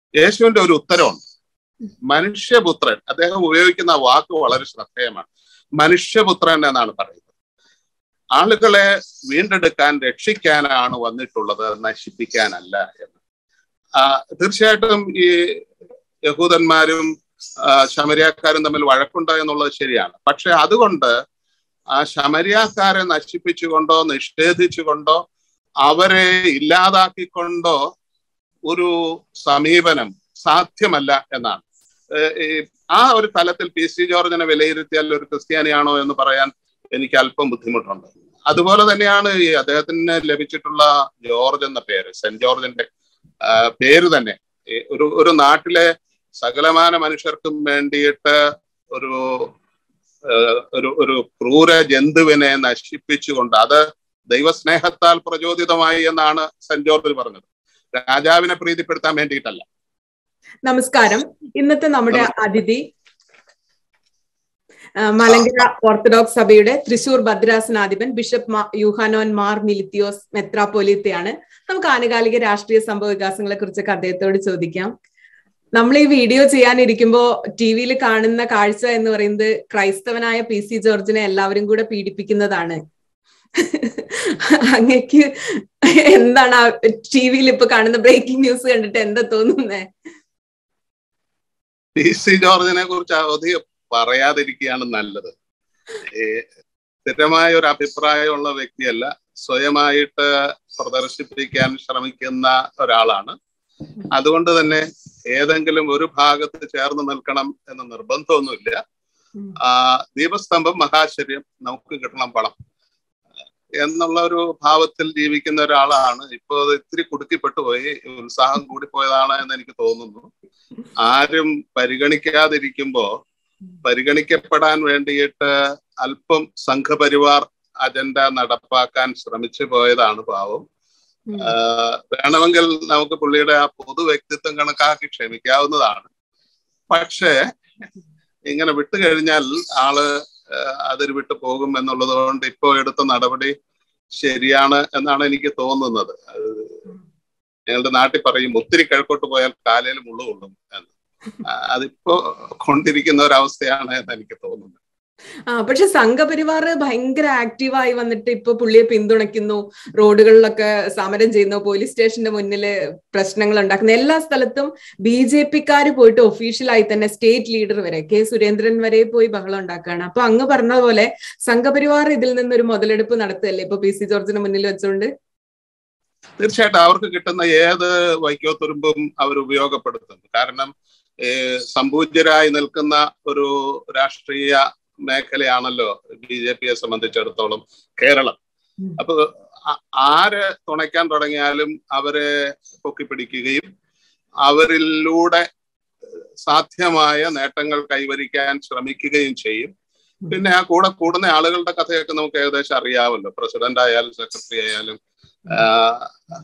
യേശുവിന്റെ ഒരു ഉത്തരവുണ്ട് മനുഷ്യപുത്രൻ അദ്ദേഹം ഉപയോഗിക്കുന്ന വാക്ക് വളരെ ശ്രദ്ധേയമാണ് മനുഷ്യപുത്രൻ എന്നാണ് പറയുന്നത് ആളുകളെ വീണ്ടെടുക്കാൻ രക്ഷിക്കാനാണ് വന്നിട്ടുള്ളത് നശിപ്പിക്കാനല്ല എന്ന് ആ, തീർച്ചയായിട്ടും ഈ യഹൂദന്മാരും ആ, ശമരിയാക്കാരും തമ്മിൽ വഴക്കുണ്ട് എന്നുള്ളത് ശരിയാണ് പക്ഷെ അതുകൊണ്ട് ആ ശമരിയാക്കാരെ നശിപ്പിച്ചുകൊണ്ടോ നിഷേധിച്ചുകൊണ്ടോ അവരെ ഇല്ലാതാക്കിക്കൊണ്ടോ ഒരു സമീപനം സാധ്യമല്ല എന്നാണ് ഏഹ് ഈ ആ ഒരു തലത്തിൽ പി സി ജോർജിനെ വിലയിരുത്തിയാൽ ഒരു ക്രിസ്ത്യാനിയാണോ എന്ന് പറയാൻ എനിക്ക് അല്പം ബുദ്ധിമുട്ടുണ്ട് അതുപോലെ തന്നെയാണ് ഈ അദ്ദേഹത്തിന് ലഭിച്ചിട്ടുള്ള ജോർജ് എന്ന പേര് സെന്റ് ജോർജിന്റെ ആ, പേര് തന്നെ ഈ ഒരു ഒരു നാട്ടിലെ സകലമാന മനുഷ്യർക്കും വേണ്ടിയിട്ട് ഒരു ഏഹ് ഒരു ഒരു ക്രൂര ജന്തുവിനെ നശിപ്പിച്ചുകൊണ്ട് അത് ദൈവസ്നേഹത്താൽ പ്രചോദിതമായി എന്നാണ് സെന്റ് ജോർജ് പറഞ്ഞത് രാജാവിനെ പ്രീതിപ്പെടുത്താൻ വേണ്ടിയിട്ടല്ല നമസ്കാരം ഇന്നത്തെ നമ്മുടെ അതിഥി ആ, മലങ്കര ഓർത്തഡോക്സ് സഭയുടെ തൃശൂർ ഭദ്രാസനാധിപൻ ബിഷപ്പ് മാ- യൂഹാനോൻ മാർ മിലിത്തിയോസ് മെത്രാപ്പോലിത്തയാണ് നമുക്ക് ആനുകാലിക രാഷ്ട്രീയ സംഭവ വികാസങ്ങളെ കുറിച്ചൊക്കെ അദ്ദേഹത്തോട് ചോദിക്കാം നമ്മൾ ഈ വീഡിയോ ചെയ്യാനിരിക്കുമ്പോ ടി വിയിൽ കാണുന്ന കാഴ്ച എന്ന് പറയുന്നത് ക്രൈസ്തവനായ പി സി ജോർജിനെ എല്ലാവരും കൂടെ പീഡിപ്പിക്കുന്നതാണ് അങ്ങക്ക് എന്താണ് ആ ടി വിയിൽ ഇപ്പൊ കാണുന്ന ബ്രേക്കിംഗ് ന്യൂസ് കണ്ടിട്ട് എന്താ തോന്നുന്നേ പി സി ജോർജിനെ കുറിച്ച് അധികം പറയാതിരിക്കുകയാണ് നല്ലത് ഈ സ്ഥിരമായ ഒരു അഭിപ്രായമുള്ള വ്യക്തിയല്ല സ്വയമായിട്ട് പ്രദർശിപ്പിക്കാൻ ശ്രമിക്കുന്ന ഒരാളാണ് അതുകൊണ്ട് തന്നെ ഏതെങ്കിലും ഒരു ഭാഗത്ത് ചേർന്ന് നിൽക്കണം എന്ന നിർബന്ധമൊന്നുമില്ല ഉം. ആ ദീപസ്തംഭം മഹാശ്ചര്യം നമുക്ക് കിട്ടണം പണം എന്നുള്ള ഒരു ഭാവത്തിൽ ജീവിക്കുന്ന ഒരാളാണ് ഇപ്പൊ അത് ഇത്തിരി കുടുക്കിപ്പെട്ടു പോയി ഉത്സാഹം കൂടിപ്പോയതാണ് എന്ന് എനിക്ക് തോന്നുന്നു ആരും പരിഗണിക്കാതിരിക്കുമ്പോ പരിഗണിക്കപ്പെടാൻ വേണ്ടിയിട്ട് അല്പം സംഘപരിവാർ അജണ്ട നടപ്പാക്കാൻ ശ്രമിച്ചു പോയതാണ് പാവം ഉം. ആഹ് വേണമെങ്കിൽ നമുക്ക് പുള്ളിയുടെ ആ പൊതു വ്യക്തിത്വം കണക്കാക്കി ക്ഷമിക്കാവുന്നതാണ് പക്ഷേ ഇങ്ങനെ വിട്ടു കഴിഞ്ഞാൽ ആള് ആഹ് അതിൽ വിട്ടു പോകും എന്നുള്ളത് കൊണ്ട് ഇപ്പോ എടുത്ത നടപടി ശരിയാണ് എന്നാണ് എനിക്ക് തോന്നുന്നത് അത് ഞങ്ങളുടെ നാട്ടിൽ പറയും ഒത്തിരി കിഴക്കോട്ട് പോയാൽ കാലയിൽ മുള്ളു കൊള്ളും എന്ന് ആ, അതിപ്പോ കൊണ്ടിരിക്കുന്ന ഒരു അവസ്ഥയാണ് എന്ന് എനിക്ക് തോന്നുന്നത് ആ പക്ഷെ സംഘപരിവാർ ഭയങ്കര ആക്റ്റീവായി വന്നിട്ട് ഇപ്പൊ പുള്ളിയെ പിന്തുണയ്ക്കുന്നു റോഡുകളിലൊക്കെ സമരം ചെയ്യുന്നു പോലീസ് സ്റ്റേഷന്റെ മുന്നില് പ്രശ്നങ്ങൾ ഉണ്ടാക്കുന്നു എല്ലാ സ്ഥലത്തും ബി ജെ പിക്കാര് പോയിട്ട് ഒഫീഷ്യലായി തന്നെ സ്റ്റേറ്റ് ലീഡർ വരെ കെ സുരേന്ദ്രൻ വരെ പോയി ബഹളം ഉണ്ടാക്കുകയാണ് അപ്പൊ അങ്ങ് പറഞ്ഞ പോലെ സംഘപരിവാർ ഇതിൽ നിന്നൊരു മുതലെടുപ്പ് നടത്തുകയല്ലേ ഇപ്പൊ പി സി ജോർജിന് മുന്നിൽ വെച്ചുകൊണ്ട് തീർച്ചയായിട്ടും അവർക്ക് കിട്ടുന്ന ഏത് വൈക്കോത്തുരുമ്പും അവർ ഉപയോഗപ്പെടുത്തുന്നു കാരണം ഏഹ് സംപൂജ്യരായി നിൽക്കുന്ന ഒരു രാഷ്ട്രീയ മേഖലയാണല്ലോ ബി ജെ പിയെ സംബന്ധിച്ചിടത്തോളം കേരളം ഉം. അപ്പൊ ആ- ആര് തുണയ്ക്കാൻ തുടങ്ങിയാലും അവരെ പൊക്കിപ്പിടിക്കുകയും അവരിലൂടെ സാധ്യമായ നേട്ടങ്ങൾ കൈവരിക്കാൻ ശ്രമിക്കുകയും ചെയ്യും പിന്നെ ആ കൂടെ കൂടുന്ന ആളുകളുടെ കഥയൊക്കെ നമുക്ക് ഏകദേശം അറിയാമല്ലോ പ്രസിഡന്റ് ആയാലും സെക്രട്ടറി ആയാലും ആഹ്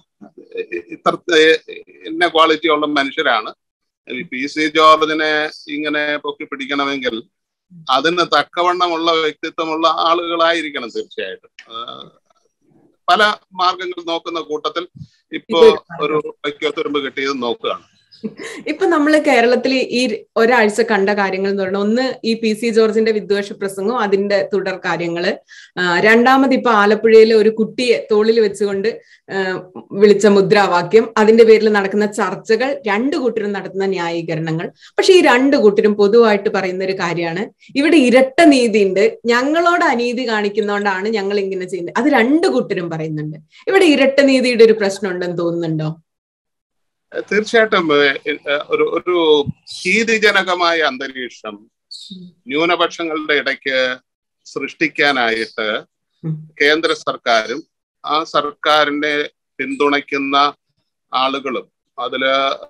ഇത്ര ഇന്ന ക്വാളിറ്റി ഉള്ള മനുഷ്യരാണ് ഈ പി സി ജോർജിനെ ഇങ്ങനെ പൊക്കി പിടിക്കണമെങ്കിൽ അതിന് തക്കവണ്ണമുള്ള വ്യക്തിത്വമുള്ള ആളുകളായിരിക്കണം തീർച്ചയായിട്ടും ആഹ് പല മാർഗങ്ങൾ നോക്കുന്ന കൂട്ടത്തിൽ ഇപ്പോ ഒരു വൈക്കോത്തുരുമ്പ് കിട്ടിയത് നോക്കുകയാണ് ഇപ്പൊ നമ്മള് കേരളത്തിൽ ഈ ഒരാഴ്ച കണ്ട കാര്യങ്ങൾ എന്ന് പറയുന്നത് ഒന്ന് ഈ പി സി ജോർജിന്റെ വിദ്വേഷ പ്രസംഗവും അതിന്റെ തുടർ കാര്യങ്ങള് ആ, രണ്ടാമത് ഇപ്പൊ ആലപ്പുഴയിലെ ഒരു കുട്ടിയെ തോളിൽ വെച്ചുകൊണ്ട് ആ, വിളിച്ച മുദ്രാവാക്യം അതിന്റെ പേരിൽ നടക്കുന്ന ചർച്ചകൾ രണ്ടു കൂട്ടരും നടത്തുന്ന ന്യായീകരണങ്ങൾ പക്ഷെ ഈ രണ്ടു കൂട്ടരും പൊതുവായിട്ട് പറയുന്ന ഒരു കാര്യമാണ് ഇവിടെ ഇരട്ട നീതി ഉണ്ട് ഞങ്ങളോട് അനീതി കാണിക്കുന്നതുകൊണ്ടാണ് ഞങ്ങൾ ഇങ്ങനെ ചെയ്യുന്നത് അത് രണ്ടു കൂട്ടരും പറയുന്നുണ്ട് ഇവിടെ ഇരട്ട നീതിയുടെ ഒരു പ്രശ്നം ഉണ്ടെന്ന് തോന്നുന്നുണ്ടോ തീർച്ചയായിട്ടും ഏഹ്, ഏഹ്, ഒരു ഒരു ഭീതിജനകമായ അന്തരീക്ഷം ന്യൂനപക്ഷങ്ങളുടെ ഇടയ്ക്ക് സൃഷ്ടിക്കാനായിട്ട് ഉം. കേന്ദ്ര സർക്കാരും ആ സർക്കാരിനെ പിന്തുണയ്ക്കുന്ന ആളുകളും അതില്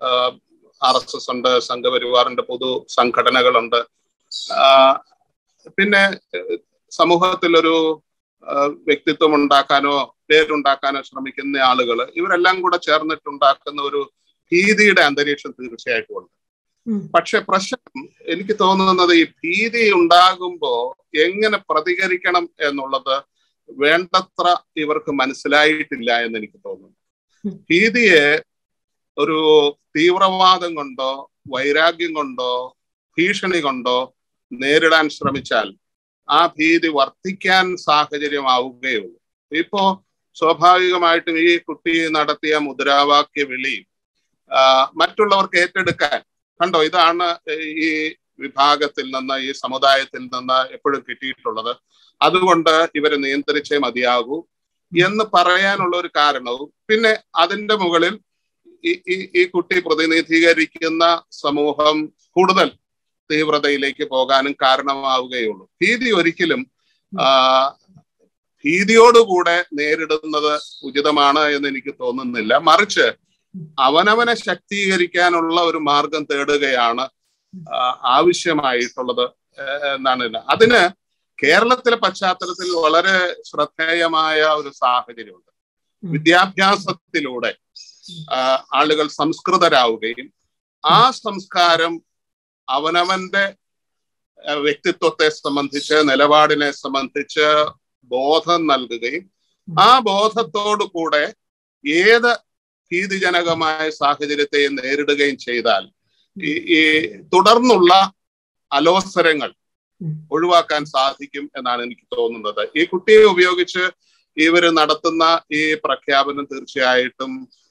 ആർ എസ് എസ് ഉണ്ട് സംഘപരിവാറിന്റെ പൊതു സംഘടനകളുണ്ട് ആ, പിന്നെ ഏഹ്, സമൂഹത്തിലൊരു ആ, വ്യക്തിത്വം ഉണ്ടാക്കാനോ പേരുണ്ടാക്കാനോ ശ്രമിക്കുന്ന ആളുകൾ ഇവരെല്ലാം കൂടെ ചേർന്നിട്ടുണ്ടാക്കുന്ന ഒരു ഭീതിയുടെ അന്തരീക്ഷം തീർച്ചയായിട്ടും ഉണ്ട് ഉം. പക്ഷെ പ്രശ്നം എനിക്ക് തോന്നുന്നത് ഈ ഭീതി ഉണ്ടാകുമ്പോ എങ്ങനെ പ്രതികരിക്കണം എന്നുള്ളത് വേണ്ടത്ര ഇവർക്ക് മനസ്സിലായിട്ടില്ല എന്ന് എനിക്ക് തോന്നുന്നു ഉം. ഭീതിയെ ഒരു തീവ്രവാദം കൊണ്ടോ വൈരാഗ്യം കൊണ്ടോ ഭീഷണി കൊണ്ടോ നേരിടാൻ ശ്രമിച്ചാൽ ആ ഭീതി വർദ്ധിക്കാൻ സാഹചര്യമാവുകയുള്ളൂ ഇപ്പോ സ്വാഭാവികമായിട്ടും ഈ കുട്ടി നടത്തിയ മുദ്രാവാക്യ വിളി മറ്റുള്ളവർക്ക് ഏറ്റെടുക്കാൻ കണ്ടോ ഇതാണ് ഈ വിഭാഗത്തിൽ നിന്ന് ഈ സമുദായത്തിൽ നിന്ന് എപ്പോഴും കിട്ടിയിട്ടുള്ളത് അതുകൊണ്ട് ഇവരെ നിയന്ത്രിച്ചേ മതിയാകൂ എന്ന് പറയാനുള്ള ഒരു കാരണവും പിന്നെ അതിന്റെ മുകളിൽ ഈ ഈ കുട്ടി പ്രതിനിധീകരിക്കുന്ന സമൂഹം കൂടുതൽ തീവ്രതയിലേക്ക് പോകാനും കാരണമാവുകയുള്ളൂ ഭീതി ഒരിക്കലും ആ ഭീതിയോടുകൂടെ നേരിടുന്നത് ഉചിതമാണ് എന്ന് എനിക്ക് തോന്നുന്നില്ല മറിച്ച് അവനവനെ ശക്തീകരിക്കാനുള്ള ഒരു മാർഗം തേടുകയാണ് ആവശ്യമായിട്ടുള്ളത് എന്നാണ് അതിന് കേരളത്തിലെ പശ്ചാത്തലത്തിൽ വളരെ ശ്രദ്ധേയമായ ഒരു സാഹചര്യമുണ്ട് വിദ്യാഭ്യാസത്തിലൂടെ ആളുകൾ സംസ്കൃതരാവുകയും ആ സംസ്കാരം അവനവന്റെ വ്യക്തിത്വത്തെ സംബന്ധിച്ച് നിലപാടിനെ സംബന്ധിച്ച് ബോധം നൽകുകയും ആ ബോധത്തോടു കൂടെ ഏത് ഭീതിജനകമായ സാഹചര്യത്തെയും നേരിടുകയും ചെയ്താൽ ഈ തുടർന്നുള്ള അലോസരങ്ങൾ ഒഴിവാക്കാൻ സാധിക്കും എന്നാണ് എനിക്ക് തോന്നുന്നത് ഈ കുട്ടിയെ ഉപയോഗിച്ച് ഇവര് നടത്തുന്ന ഈ പ്രഖ്യാപനം തീർച്ചയായിട്ടും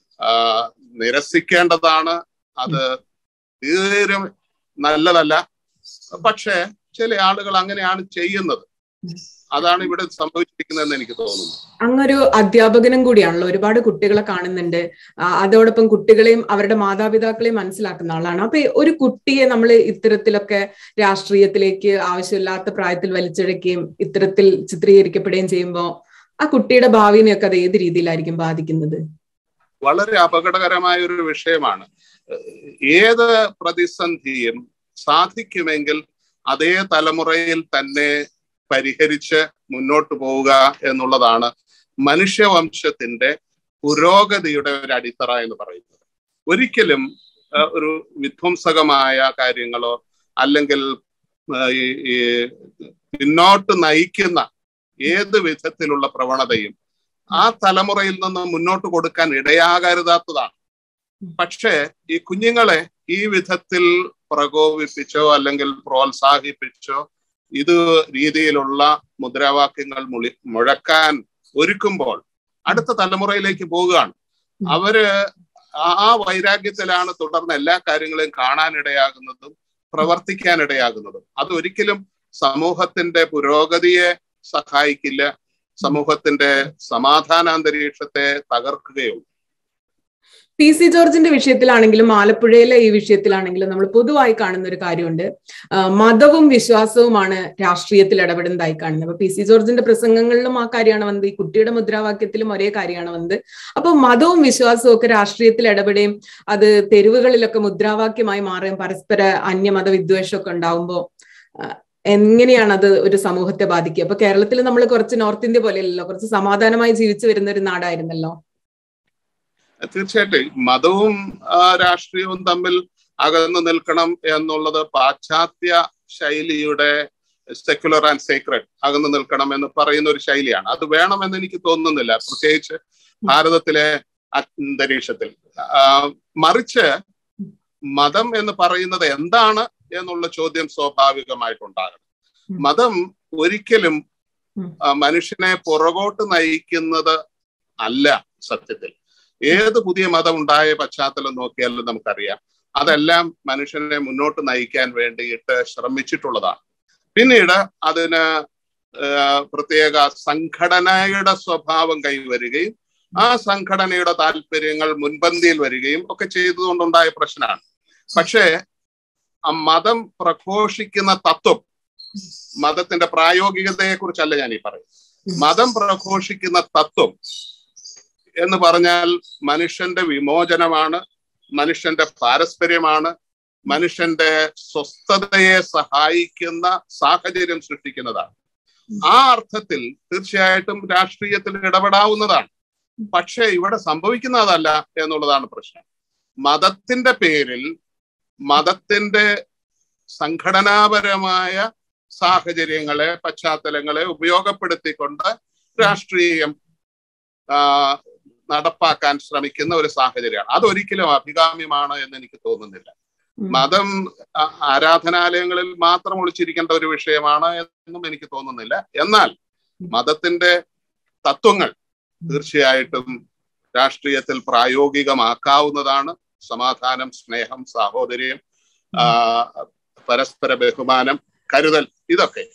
നിരസിക്കേണ്ടതാണ് അത് തീരെ നല്ലതല്ല പക്ഷേ ചില ആളുകൾ അങ്ങനെയാണ് ചെയ്യുന്നത് അതാണ് ഇവിടെ സംഭവിച്ചിരിക്കുന്നതെന്ന് എനിക്ക് തോന്നുന്നു അങ്ങൊരു അധ്യാപകനും കൂടിയാണല്ലോ ഒരുപാട് കുട്ടികളെ കാണുന്നുണ്ട് അതോടൊപ്പം കുട്ടികളെയും അവരുടെ മാതാപിതാക്കളെയും മനസ്സിലാക്കുന്ന ആളാണ് അപ്പൊ ഒരു കുട്ടിയെ നമ്മൾ ഇത്തരത്തിലൊക്കെ രാഷ്ട്രീയത്തിലേക്ക് ആവശ്യമില്ലാത്ത പ്രായത്തിൽ വലിച്ചിഴക്കുകയും ഇത്തരത്തിൽ ചിത്രീകരിക്കപ്പെടുകയും ചെയ്യുമ്പോൾ ആ കുട്ടിയുടെ ഭാവിനെയൊക്കെ അത് ഏത് രീതിയിലായിരിക്കും ബാധിക്കുന്നത് വളരെ അപകടകരമായ ഒരു വിഷയമാണ് ഏത് പ്രതിസന്ധിയും സാധിക്കുമെങ്കിൽ അതേ തലമുറയിൽ തന്നെ പരിഹരിച്ച് മുന്നോട്ട് പോവുക എന്നുള്ളതാണ് മനുഷ്യവംശത്തിന്റെ പുരോഗതിയുടെ ഒരു അടിത്തറ എന്ന് പറയുന്നത് ഒരിക്കലും ഒരു വിധ്വംസകമായ കാര്യങ്ങളോ അല്ലെങ്കിൽ ഈ പിന്നോട്ട് നയിക്കുന്ന ഏത് വിധത്തിലുള്ള പ്രവണതയും ആ തലമുറയിൽ നിന്ന് മുന്നോട്ട് കൊടുക്കാൻ ഇടയാകരുതാത്തതാണ് പക്ഷേ ഈ കുഞ്ഞുങ്ങളെ ഈ വിധത്തിൽ പ്രകോപിപ്പിച്ചോ അല്ലെങ്കിൽ പ്രോത്സാഹിപ്പിച്ചോ ഇത് രീതിയിലുള്ള മുദ്രാവാക്യങ്ങൾ മുളി മുഴക്കാൻ ഒരുക്കുമ്പോൾ അടുത്ത തലമുറയിലേക്ക് പോവുകയാണ് അവര് ആ വൈരാഗ്യത്തിലാണ് തുടർന്ന് എല്ലാ കാര്യങ്ങളെയും കാണാനിടയാകുന്നതും പ്രവർത്തിക്കാനിടയാകുന്നതും അതൊരിക്കലും സമൂഹത്തിന്റെ പുരോഗതിയെ സഹായിക്കില്ല സമൂഹത്തിന്റെ സമാധാനാന്തരീക്ഷത്തെ തകർക്കുകയുള്ളൂ പി സി ജോർജിന്റെ വിഷയത്തിലാണെങ്കിലും ആലപ്പുഴയിലെ ഈ വിഷയത്തിലാണെങ്കിലും നമ്മൾ പൊതുവായി കാണുന്ന ഒരു കാര്യമുണ്ട് മതവും വിശ്വാസവുമാണ് രാഷ്ട്രീയത്തിൽ ഇടപെടുന്നതായി കാണുന്നത് അപ്പൊ പി സി ജോർജിന്റെ പ്രസംഗങ്ങളിലും ആ കാര്യമാണ് വന്നത് ഈ കുട്ടിയുടെ മുദ്രാവാക്യത്തിലും ഒരേ കാര്യമാണ് വന്നത് അപ്പൊ മതവും വിശ്വാസവും ഒക്കെ രാഷ്ട്രീയത്തിൽ ഇടപെടുകയും അത് തെരുവുകളിലൊക്കെ മുദ്രാവാക്യമായി മാറുകയും പരസ്പര അന്യമത വിദ്വേഷമൊക്കെ ഉണ്ടാവുമ്പോൾ എങ്ങനെയാണ് അത് ഒരു സമൂഹത്തെ ബാധിക്കുക അപ്പൊ കേരളത്തിൽ നമ്മൾ കുറച്ച് നോർത്ത് ഇന്ത്യ പോലെയല്ലല്ലോ കുറച്ച് സമാധാനമായി ജീവിച്ചു വരുന്ന ഒരു നാടായിരുന്നല്ലോ തീർച്ചയായിട്ടും മതവും രാഷ്ട്രീയവും തമ്മിൽ അകന്നു നിൽക്കണം എന്നുള്ളത് പാശ്ചാത്യ ശൈലിയുടെ സെക്യുലർ ആൻഡ് സീക്രട്ട് അകന്നു നിൽക്കണം എന്ന് പറയുന്ന ഒരു ശൈലിയാണ് അത് വേണമെന്ന് എനിക്ക് തോന്നുന്നില്ല പ്രത്യേകിച്ച് ഭാരതത്തിലെ അന്തരീക്ഷത്തിൽ മറിച്ച് മതം എന്ന് പറയുന്നത് എന്താണ് എന്നുള്ള ചോദ്യം സ്വാഭാവികമായിട്ടുണ്ടാകണം മതം ഒരിക്കലും മനുഷ്യനെ പുറകോട്ട് നയിക്കുന്നത് അല്ല സത്യത്തിൽ ഏത് പുതിയ മതം ഉണ്ടായ പശ്ചാത്തലം നോക്കിയാലും നമുക്കറിയാം അതെല്ലാം മനുഷ്യനെ മുന്നോട്ട് നയിക്കാൻ വേണ്ടിയിട്ട് ശ്രമിച്ചിട്ടുള്ളതാണ് പിന്നീട് അതിന് പ്രത്യേക സംഘടനയുടെ സ്വഭാവം കൈവരികയും ആ സംഘടനയുടെ താല്പര്യങ്ങൾ മുൻപന്തിയിൽ വരികയും ഒക്കെ ചെയ്തുകൊണ്ടുണ്ടായ പ്രശ്നമാണ് പക്ഷേ ആ മതം പ്രഘോഷിക്കുന്ന തത്വം മതത്തിന്റെ പ്രായോഗികതയെ കുറിച്ചല്ല ഞാൻ ഈ പറയുന്നത് മതം പ്രഘോഷിക്കുന്ന തത്വം എന്ന് പറഞ്ഞാൽ മനുഷ്യന്റെ വിമോചനമാണ് മനുഷ്യന്റെ പാരസ്പര്യമാണ് മനുഷ്യന്റെ സ്വസ്ഥതയെ സഹായിക്കുന്ന സാഹചര്യം സൃഷ്ടിക്കുന്നതാണ് ആ അർത്ഥത്തിൽ തീർച്ചയായിട്ടും രാഷ്ട്രീയത്തിൽ ഇടപെടാവുന്നതാണ് പക്ഷേ ഇവിടെ സംഭവിക്കുന്നതല്ല എന്നുള്ളതാണ് പ്രശ്നം മതത്തിന്റെ പേരിൽ മതത്തിന്റെ സംഘടനാപരമായ സാഹചര്യങ്ങളെ പശ്ചാത്തലങ്ങളെ ഉപയോഗപ്പെടുത്തിക്കൊണ്ട് രാഷ്ട്രീയം നടപ്പാക്കാൻ ശ്രമിക്കുന്ന ഒരു സാഹചര്യമാണ് അതൊരിക്കലും അഭികാമ്യമാണ് എന്ന് എനിക്ക് തോന്നുന്നില്ല മതം ആരാധനാലയങ്ങളിൽ മാത്രം ഒളിച്ചിരിക്കേണ്ട ഒരു വിഷയമാണ് എന്നും എനിക്ക് തോന്നുന്നില്ല എന്നാൽ മതത്തിന്റെ തത്വങ്ങൾ തീർച്ചയായിട്ടും രാഷ്ട്രീയത്തിൽ പ്രായോഗികമാക്കാവുന്നതാണ് സമാധാനം സ്നേഹം സാഹോദര്യം പരസ്പര ബഹുമാനം കരുതൽ ഇതൊക്കെ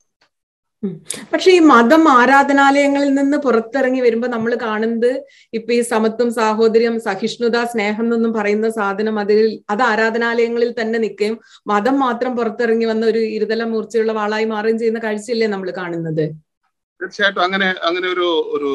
പക്ഷെ ഈ മതം ആരാധനാലയങ്ങളിൽ നിന്ന് പുറത്തിറങ്ങി വരുമ്പോൾ നമ്മൾ കാണുന്നത് ഇപ്പൊ ഈ സമത്വം സാഹോദര്യം സഹിഷ്ണുത സ്നേഹം എന്നൊന്നും പറയുന്ന സാധനം അതിൽ അത് ആരാധനാലയങ്ങളിൽ തന്നെ നിൽക്കുകയും മതം മാത്രം പുറത്തിറങ്ങി വന്ന ഒരു ഇരുതല മൂർച്ചയുള്ള വാളായി മാറുകയും ചെയ്യുന്ന കാഴ്ചയല്ലേ നമ്മൾ കാണുന്നത് തീർച്ചയായിട്ടും അങ്ങനെ അങ്ങനെ ഒരു ഒരു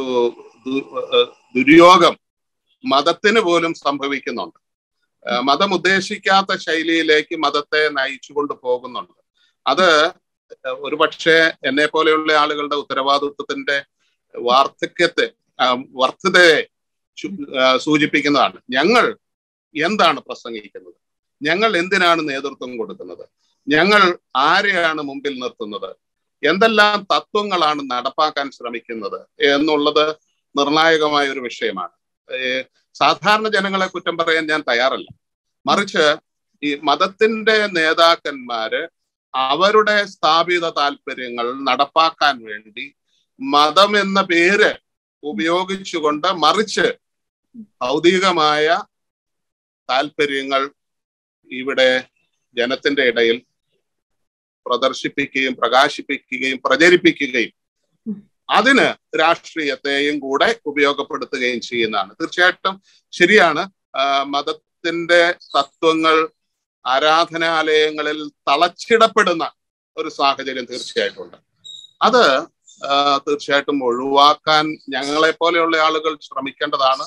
ദുര്യോഗം മതത്തിന് പോലും സംഭവിക്കുന്നുണ്ട് മതം ഉദ്ദേശിക്കാത്ത ശൈലിയിലേക്ക് മതത്തെ നയിച്ചുകൊണ്ട് പോകുന്നുണ്ട് അത് ഒരു പക്ഷേ എന്നെ പോലെയുള്ള ആളുകളുടെ ഉത്തരവാദിത്വത്തിന്റെ വാർദ്ധക്യത്തെ വർദ്ധതയെ സൂചിപ്പിക്കുന്നതാണ് ഞങ്ങൾ എന്താണ് പ്രസംഗിക്കുന്നത് ഞങ്ങൾ എന്തിനാണ് നേതൃത്വം കൊടുക്കുന്നത് ഞങ്ങൾ ആരെയാണ് മുമ്പിൽ നിർത്തുന്നത് എന്തെല്ലാം തത്വങ്ങളാണ് നടപ്പാക്കാൻ ശ്രമിക്കുന്നത് എന്നുള്ളത് നിർണായകമായ ഒരു വിഷയമാണ് സാധാരണ ജനങ്ങളെ കുറ്റം പറയാൻ ഞാൻ തയ്യാറല്ല മറിച്ച് ഈ മതത്തിന്റെ നേതാക്കന്മാര് അവരുടെ സ്ഥാപിത താല്പര്യങ്ങൾ നടപ്പാക്കാൻ വേണ്ടി മതം എന്ന പേര് ഉപയോഗിച്ചുകൊണ്ട് മറിച്ച് ഭൗതികമായ താല്പര്യങ്ങൾ ഇവിടെ ജനത്തിന്റെ ഇടയിൽ പ്രദർശിപ്പിക്കുകയും പ്രകാശിപ്പിക്കുകയും പ്രചരിപ്പിക്കുകയും അതിന് രാഷ്ട്രീയത്തെയും കൂടെ ഉപയോഗപ്പെടുത്തുകയും ചെയ്യുന്നതാണ് തീർച്ചയായിട്ടും ശരിയാണ് മതത്തിന്റെ തത്വങ്ങൾ ആരാധനാലയങ്ങളിൽ തളച്ചിടപ്പെടുന്ന ഒരു സാഹചര്യം തീർച്ചയായിട്ടും ഉണ്ട് അത് തീർച്ചയായിട്ടും ഒഴിവാക്കാൻ ഞങ്ങളെ പോലെയുള്ള ആളുകൾ ശ്രമിക്കേണ്ടതാണ്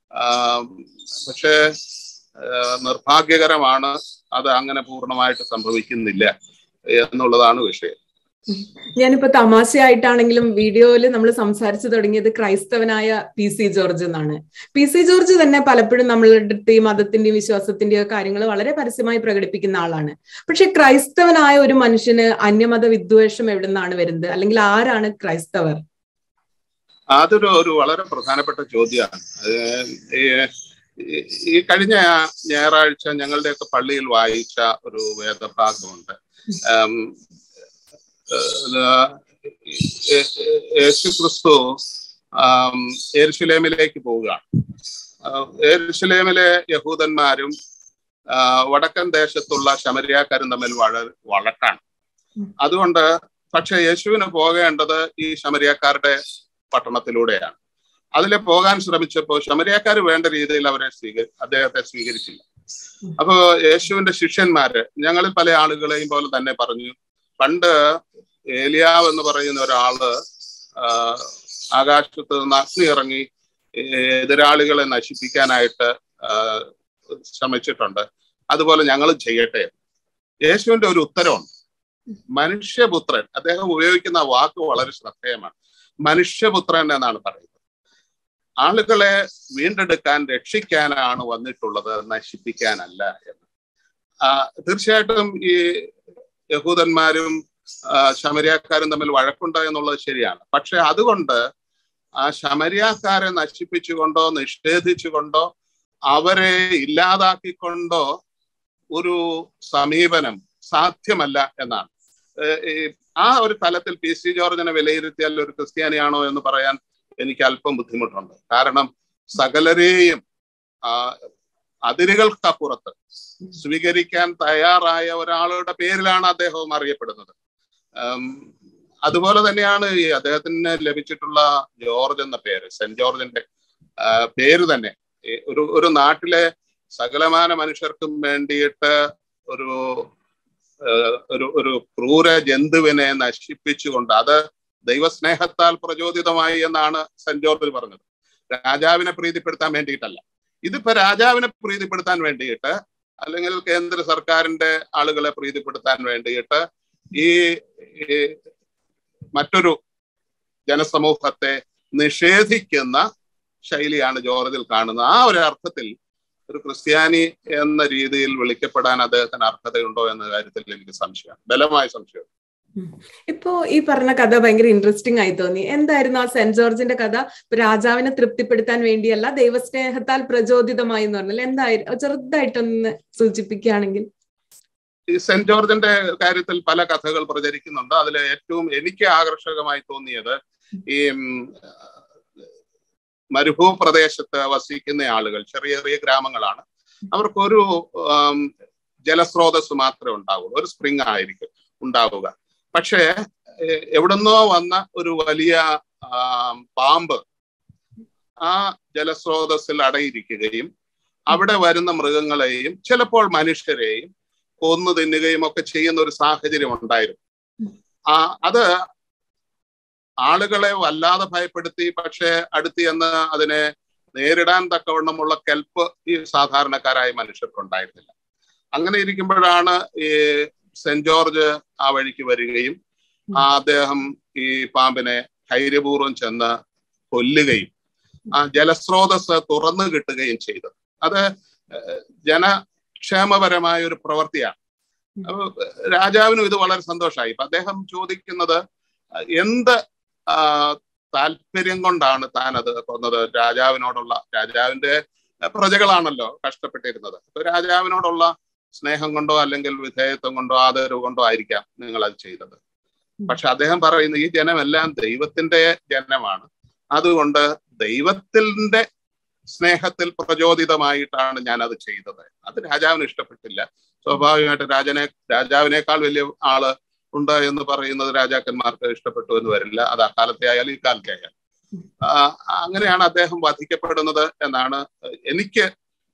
പക്ഷേ നിർഭാഗ്യകരമാണ് അത് അങ്ങനെ പൂർണ്ണമായിട്ട് സംഭവിക്കുന്നില്ല എന്നുള്ളതാണ് വിഷയം ഞാനിപ്പോ തമാശയായിട്ടാണെങ്കിലും വീഡിയോയിൽ നമ്മൾ സംസാരിച്ചു തുടങ്ങിയത് ക്രൈസ്തവനായ പി സി ജോർജ് എന്നാണ് പി സി ജോർജ് തന്നെ പലപ്പോഴും നമ്മളുടെ അടുത്ത് ഈ മതത്തിന്റെയും വിശ്വാസത്തിന്റെയും കാര്യങ്ങൾ വളരെ പരസ്യമായി പ്രകടിപ്പിക്കുന്ന ആളാണ് പക്ഷെ ക്രൈസ്തവനായ ഒരു മനുഷ്യന് അന്യമത വിദ്വേഷം എവിടെ നിന്നാണ് വരുന്നത് അല്ലെങ്കിൽ ആരാണ് ക്രൈസ്തവർ അതൊരു ഒരു വളരെ പ്രധാനപ്പെട്ട ചോദ്യമാണ് ഈ കഴിഞ്ഞ ഞായറാഴ്ച ഞങ്ങളുടെയൊക്കെ പള്ളിയിൽ വായിച്ച ഒരു വേദഭാഗമുണ്ട് യേശു ക്രിസ്തു എരുശുലേമിലേക്ക് പോവുകയാണ് എരുശുലേമിലെ യഹൂദന്മാരും വടക്കൻ ദേശത്തുള്ള ശമരിയാക്കാരും തമ്മിൽ വഴ വഴക്കാണ് അതുകൊണ്ട് പക്ഷെ യേശുവിന് പോകേണ്ടത് ഈ ശമരിയാക്കാരുടെ പട്ടണത്തിലൂടെയാണ് അതിലെ പോകാൻ ശ്രമിച്ചപ്പോൾ ശമരിയാക്കാർ വേണ്ട രീതിയിൽ അവരെ സ്വീകരി അദ്ദേഹത്തെ സ്വീകരിച്ചില്ല അപ്പോ യേശുവിന്റെ ശിഷ്യന്മാര് ഞങ്ങളിൽ പല ആളുകളെയും പോലെ തന്നെ പറഞ്ഞു പണ്ട് ഏലിയാവ് എന്ന് പറയുന്ന ഒരാള് ആകാശത്ത് നിന്ന് അഗ്നി ഇറങ്ങി എതിരാളികളെ നശിപ്പിക്കാനായിട്ട് ശ്രമിച്ചിട്ടുണ്ട് അതുപോലെ ഞങ്ങൾ ചെയ്യട്ടെ യേശുവിന്റെ ഒരു ഉത്തരവുണ്ട് മനുഷ്യപുത്രൻ അദ്ദേഹം ഉപയോഗിക്കുന്ന വാക്ക് വളരെ ശ്രദ്ധേയമാണ് മനുഷ്യപുത്രൻ എന്നാണ് പറയുന്നത് ആളുകളെ വീണ്ടെടുക്കാൻ രക്ഷിക്കാനാണ് വന്നിട്ടുള്ളത് നശിപ്പിക്കാനല്ല എന്ന് തീർച്ചയായിട്ടും ഈ യഹൂദന്മാരും ശമരിയാക്കാരും തമ്മിൽ വഴക്കുണ്ട് എന്നുള്ളത് ശരിയാണ് പക്ഷെ അതുകൊണ്ട് ആ ശമരിയാക്കാരെ നശിപ്പിച്ചുകൊണ്ടോ നിഷേധിച്ചുകൊണ്ടോ അവരെ ഇല്ലാതാക്കിക്കൊണ്ടോ ഒരു സമീപനം സാധ്യമല്ല എന്നാണ് ആ ഒരു തലത്തിൽ പി സി ജോർജിനെ വിലയിരുത്തിയാൽ ഒരു ക്രിസ്ത്യാനിയാണോ എന്ന് പറയാൻ എനിക്ക് അല്പം ബുദ്ധിമുട്ടുണ്ട് കാരണം സകലരെയും അതിരുകൾക്കപ്പുറത്ത് സ്വീകരിക്കാൻ തയ്യാറായ ഒരാളുടെ പേരിലാണ് അദ്ദേഹവും അറിയപ്പെടുന്നത് അതുപോലെ തന്നെയാണ് ഈ അദ്ദേഹത്തിന് ലഭിച്ചിട്ടുള്ള ജോർജ് എന്ന പേര് സെന്റ് ജോർജിന്റെ പേര് തന്നെ ഒരു ഒരു നാട്ടിലെ സകലമാന മനുഷ്യർക്കും വേണ്ടിയിട്ട് ഒരു ഒരു ഒരു ക്രൂര ജന്തുവിനെ നശിപ്പിച്ചുകൊണ്ട് അത് ദൈവസ്നേഹത്താൽ പ്രചോദിതമായി എന്നാണ് സെന്റ് ജോർജ് പറഞ്ഞത് രാജാവിനെ പ്രീതിപ്പെടുത്താൻ വേണ്ടിയിട്ടല്ല ഇതിപ്പോ രാജാവിനെ പ്രീതിപ്പെടുത്താൻ വേണ്ടിയിട്ട് അല്ലെങ്കിൽ കേന്ദ്ര സർക്കാരിന്റെ ആളുകളെ പ്രീതിപ്പെടുത്താൻ വേണ്ടിയിട്ട് ഈ മറ്റൊരു ജനസമൂഹത്തെ നിഷേധിക്കുന്ന ശൈലിയാണ് ജോർജിൽ കാണുന്നത് ആ ഒരു അർത്ഥത്തിൽ ഒരു ക്രിസ്ത്യാനി എന്ന രീതിയിൽ വിളിക്കപ്പെടാൻ അദ്ദേഹത്തിന് അർഹതയുണ്ടോ എന്ന കാര്യത്തിൽ എനിക്ക് സംശയമാണ് ബലമായ സംശയം ഇപ്പോ ഈ പറഞ്ഞ കഥ ഭയങ്കര ഇൻട്രസ്റ്റിംഗ് ആയി തോന്നി എന്തായിരുന്നു ആ സെന്റ് ജോർജിന്റെ കഥ രാജാവിനെ തൃപ്തിപ്പെടുത്താൻ വേണ്ടിയല്ല ദൈവസ്നേഹത്താൽ പ്രചോദിതമായി എന്ന് പറഞ്ഞാൽ എന്തായിരുന്നു ചെറുതായിട്ടൊന്ന് സൂചിപ്പിക്കുകയാണെങ്കിൽ ഈ സെന്റ് ജോർജിന്റെ കാര്യത്തിൽ പല കഥകൾ പ്രചരിക്കുന്നുണ്ട് അതിൽ ഏറ്റവും എനിക്ക് ആകർഷകമായി തോന്നിയത് ഈ മരുഭൂ പ്രദേശത്ത് വസിക്കുന്ന ആളുകൾ ചെറിയ ചെറിയ ഗ്രാമങ്ങളാണ് അവർക്കൊരു ജലസ്രോതസ് മാത്രമേ ഉണ്ടാവുള്ളൂ ഒരു സ്പ്രിങ് ആയിരിക്കും ഉണ്ടാവുക പക്ഷേ എവിടുന്നോ വന്ന ഒരു വലിയ പാമ്പ് ആ ജലസ്രോതസ്സിൽ അടയിരിക്കുകയും അവിടെ വരുന്ന മൃഗങ്ങളെയും ചിലപ്പോൾ മനുഷ്യരെയും കൊന്നു തിന്നുകയും ഒക്കെ ചെയ്യുന്ന ഒരു സാഹചര്യം ഉണ്ടായിരുന്നു ആ അത് ആളുകളെ വല്ലാതെ ഭയപ്പെടുത്തി പക്ഷെ അടുത്ത് എന്ന് അതിനെ നേരിടാൻ തക്കവണ്ണമുള്ള കെൽപ്പ് ഈ സാധാരണക്കാരായ മനുഷ്യർക്കുണ്ടായിരുന്നില്ല അങ്ങനെ ഇരിക്കുമ്പോഴാണ് ഈ സെന്റ് ജോർജ് ആ വഴിക്ക് വരികയും ആ അദ്ദേഹം ഈ പാമ്പിനെ ധൈര്യപൂർവ്വം ചെന്ന് കൊല്ലുകയും ആ ജലസ്രോതസ് തുറന്നു കിട്ടുകയും ചെയ്തു അത് ജനക്ഷേമപരമായ ഒരു പ്രവൃത്തിയാണ് അപ്പൊ രാജാവിനും ഇത് വളരെ സന്തോഷമായി ഇപ്പൊ അദ്ദേഹം ചോദിക്കുന്നത് എന്ത് താല്പര്യം കൊണ്ടാണ് താൻ അത് കൊന്നത് രാജാവിനോടുള്ള രാജാവിന്റെ പ്രജകളാണല്ലോ കഷ്ടപ്പെട്ടിരുന്നത് അപ്പൊ രാജാവിനോടുള്ള സ്നേഹം കൊണ്ടോ അല്ലെങ്കിൽ വിധേയത്വം കൊണ്ടോ ആദരവ് കൊണ്ടോ ആയിരിക്കാം നിങ്ങൾ അത് ചെയ്തത് പക്ഷെ അദ്ദേഹം പറയുന്നു ഈ ജനമെല്ലാം ദൈവത്തിന്റെ ജനമാണ് അതുകൊണ്ട് ദൈവത്തിന്റെ സ്നേഹത്തിൽ പ്രചോദിതമായിട്ടാണ് ഞാൻ അത് ചെയ്തത് അത് രാജാവിന് ഇഷ്ടപ്പെട്ടില്ല സ്വാഭാവികമായിട്ട് രാജനെ രാജാവിനേക്കാൾ വലിയ ആള് ഉണ്ട് എന്ന് പറയുന്നത് രാജാക്കന്മാർക്ക് ഇഷ്ടപ്പെട്ടു എന്ന് വരില്ല അത് അക്കാലത്തെ ആയാലും ഇക്കാലത്തെ ആയാലും അങ്ങനെയാണ് അദ്ദേഹം വധിക്കപ്പെടുന്നത് എന്നാണ് എനിക്ക്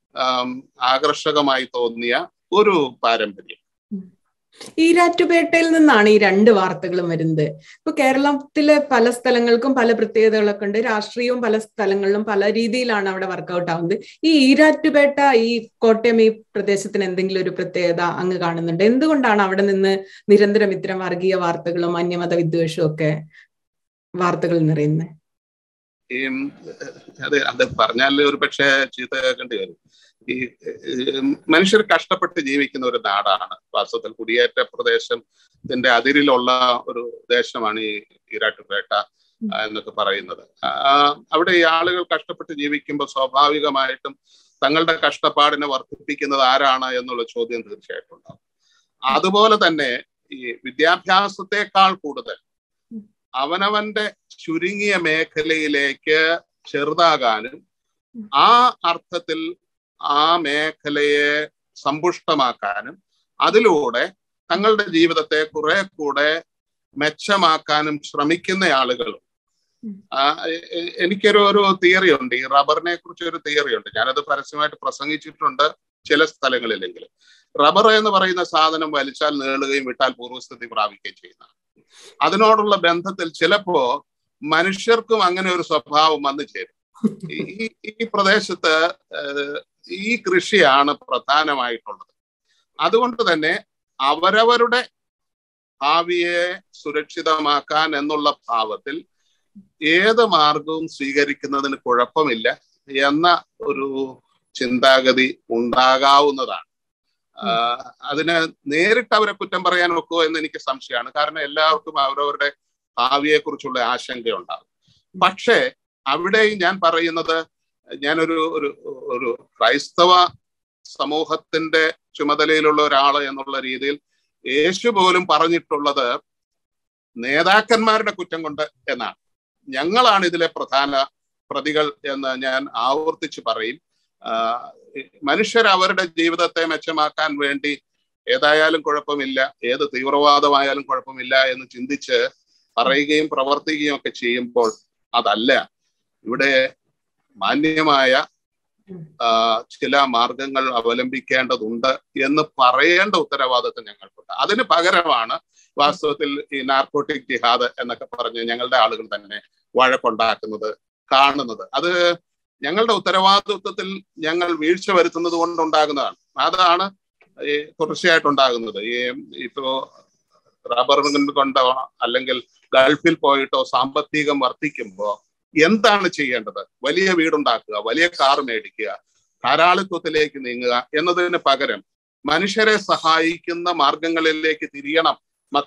ആകർഷകമായി തോന്നിയ ഒരു പാരമ്പര്യം ഈരാറ്റുപേട്ടയിൽ നിന്നാണ് ഈ രണ്ട് വാർത്തകളും വരുന്നത് ഇപ്പൊ കേരളത്തിലെ പല സ്ഥലങ്ങൾക്കും പല പ്രത്യേകതകളൊക്കെ ഉണ്ട് രാഷ്ട്രീയവും പല സ്ഥലങ്ങളിലും പല രീതിയിലാണ് അവിടെ വർക്കൗട്ട് ആവുന്നത് ഈ ഈരാറ്റുപേട്ട ഈ കോട്ടയം ഈ പ്രദേശത്തിന് എന്തെങ്കിലും ഒരു പ്രത്യേകത അങ്ങ് കാണുന്നുണ്ട് എന്തുകൊണ്ടാണ് അവിടെ നിന്ന് നിരന്തരം ഇത്തരം വർഗീയ വാർത്തകളും അന്യമത വിദ്വേഷവും ഒക്കെ വാർത്തകൾ നിറയുന്നത് ഈ അത് അത് പറഞ്ഞാൽ ഒരു പക്ഷേ ചീത്ത കേൾക്കേണ്ടി വരും ഈ മനുഷ്യർ കഷ്ടപ്പെട്ട് ജീവിക്കുന്ന ഒരു നാടാണ് വാസ്തവത്തിൽ കുടിയേറ്റ പ്രദേശത്തിന്റെ അതിരിലുള്ള ഒരു ദേശമാണ് ഈ ഈരാട്ടുപേട്ട എന്നൊക്കെ പറയുന്നത് അവിടെ ഈ ആളുകൾ കഷ്ടപ്പെട്ട് ജീവിക്കുമ്പോൾ സ്വാഭാവികമായിട്ടും തങ്ങളുടെ കഷ്ടപ്പാടിനെ വർദ്ധിപ്പിക്കുന്നത് ആരാണ് എന്നുള്ള ചോദ്യം തീർച്ചയായിട്ടും ഉണ്ടാവും അതുപോലെ തന്നെ ഈ വിദ്യാഭ്യാസത്തെക്കാൾ കൂടുതൽ അവനവന്റെ ചുരുങ്ങിയ മേഖലയിലേക്ക് ചെറുതാകാനും ആ അർത്ഥത്തിൽ ആ മേഖലയെ സമ്പുഷ്ടമാക്കാനും അതിലൂടെ തങ്ങളുടെ ജീവിതത്തെ കുറെ കൂടെ മെച്ചമാക്കാനും ശ്രമിക്കുന്ന ആളുകളും എനിക്കൊരു ഒരു തിയറി ഉണ്ട് ഈ റബ്ബറിനെ കുറിച്ച് ഒരു തിയറി ഉണ്ട് ഞാനത് പരസ്യമായിട്ട് പ്രസംഗിച്ചിട്ടുണ്ട് ചില സ്ഥലങ്ങളിലെങ്കിലും റബ്ബർ എന്ന് പറയുന്ന സാധനം വലിച്ചാൽ നീളുകയും വിട്ടാൽ പൂർവ്വസ്ഥിതി പ്രാപിക്കുകയും ചെയ്യുന്ന അതിനോടുള്ള ബന്ധത്തിൽ ചിലപ്പോ മനുഷ്യർക്കും അങ്ങനെ ഒരു സ്വഭാവം വന്നു ചേരും ഈ ഈ പ്രദേശത്ത് ഈ കൃഷിയാണ് പ്രധാനമായിട്ടുള്ളത് അതുകൊണ്ട് തന്നെ അവരവരുടെ ഭാവിയെ സുരക്ഷിതമാക്കാൻ എന്നുള്ള ഭാവത്തിൽ ഏത് മാർഗവും സ്വീകരിക്കുന്നതിന് കുഴപ്പമില്ല എന്ന ഒരു ചിന്താഗതി ഉണ്ടാകാവുന്നതാണ് അതിന് നേരിട്ട് അവരെ കുറ്റം പറയാൻ ഒക്കുമോ എന്ന് എനിക്ക് സംശയമാണ് കാരണം എല്ലാവർക്കും അവരവരുടെ ഭാവിയെ കുറിച്ചുള്ള ആശങ്കയുണ്ടാകും പക്ഷേ അവിടെയും ഞാൻ പറയുന്നത് ഞാനൊരു ഒരു ഒരു ക്രൈസ്തവ സമൂഹത്തിന്റെ ചുമതലയിലുള്ള ഒരാള് എന്നുള്ള രീതിയിൽ യേശു പോലും പറഞ്ഞിട്ടുള്ളത് നേതാക്കന്മാരുടെ കുറ്റം കൊണ്ട് എന്നാണ് ഞങ്ങളാണ് ഇതിലെ പ്രധാന പ്രതികൾ എന്ന് ഞാൻ ആവർത്തിച്ച് പറയും മനുഷ്യർ അവരുടെ ജീവിതത്തെ മെച്ചമാക്കാൻ വേണ്ടി ഏതായാലും കുഴപ്പമില്ല ഏത് തീവ്രവാദമായാലും കുഴപ്പമില്ല എന്ന് ചിന്തിച്ച് പറയുകയും പ്രവർത്തിക്കുകയും ഒക്കെ ചെയ്യുമ്പോൾ അതല്ല ഇവിടെ മാന്യമായ ചില മാർഗങ്ങൾ അവലംബിക്കേണ്ടതുണ്ട് എന്ന് പറയേണ്ട ഉത്തരവാദിത്വം ഞങ്ങൾക്കുണ്ട് അതിന് പകരമാണ് വാസ്തവത്തിൽ ഈ നാർക്കോട്ടിക് ജിഹാദ് എന്നൊക്കെ പറഞ്ഞ് ഞങ്ങളുടെ ആളുകൾ തന്നെ വഴക്കുണ്ടാക്കുന്നത് കാണുന്നത് അത് ഞങ്ങളുടെ ഉത്തരവാദിത്വത്തിൽ ഞങ്ങൾ വീഴ്ച വരുത്തുന്നത് കൊണ്ടുണ്ടാകുന്നതാണ് അതാണ് ഈ തുടർച്ചയായിട്ടുണ്ടാകുന്നത് ഈ ഇപ്പോ റബ്ബർ കൊണ്ടോ അല്ലെങ്കിൽ ഗൾഫിൽ പോയിട്ടോ സാമ്പത്തികം വർദ്ധിക്കുമ്പോ എന്താണ് ചെയ്യേണ്ടത് വലിയ വീടുണ്ടാക്കുക വലിയ കാർ മേടിക്കുക ധാരാളിത്വത്തിലേക്ക് നീങ്ങുക എന്നതിന് പകരം മനുഷ്യരെ സഹായിക്കുന്ന മാർഗങ്ങളിലേക്ക് തിരിയണം മക്കളെ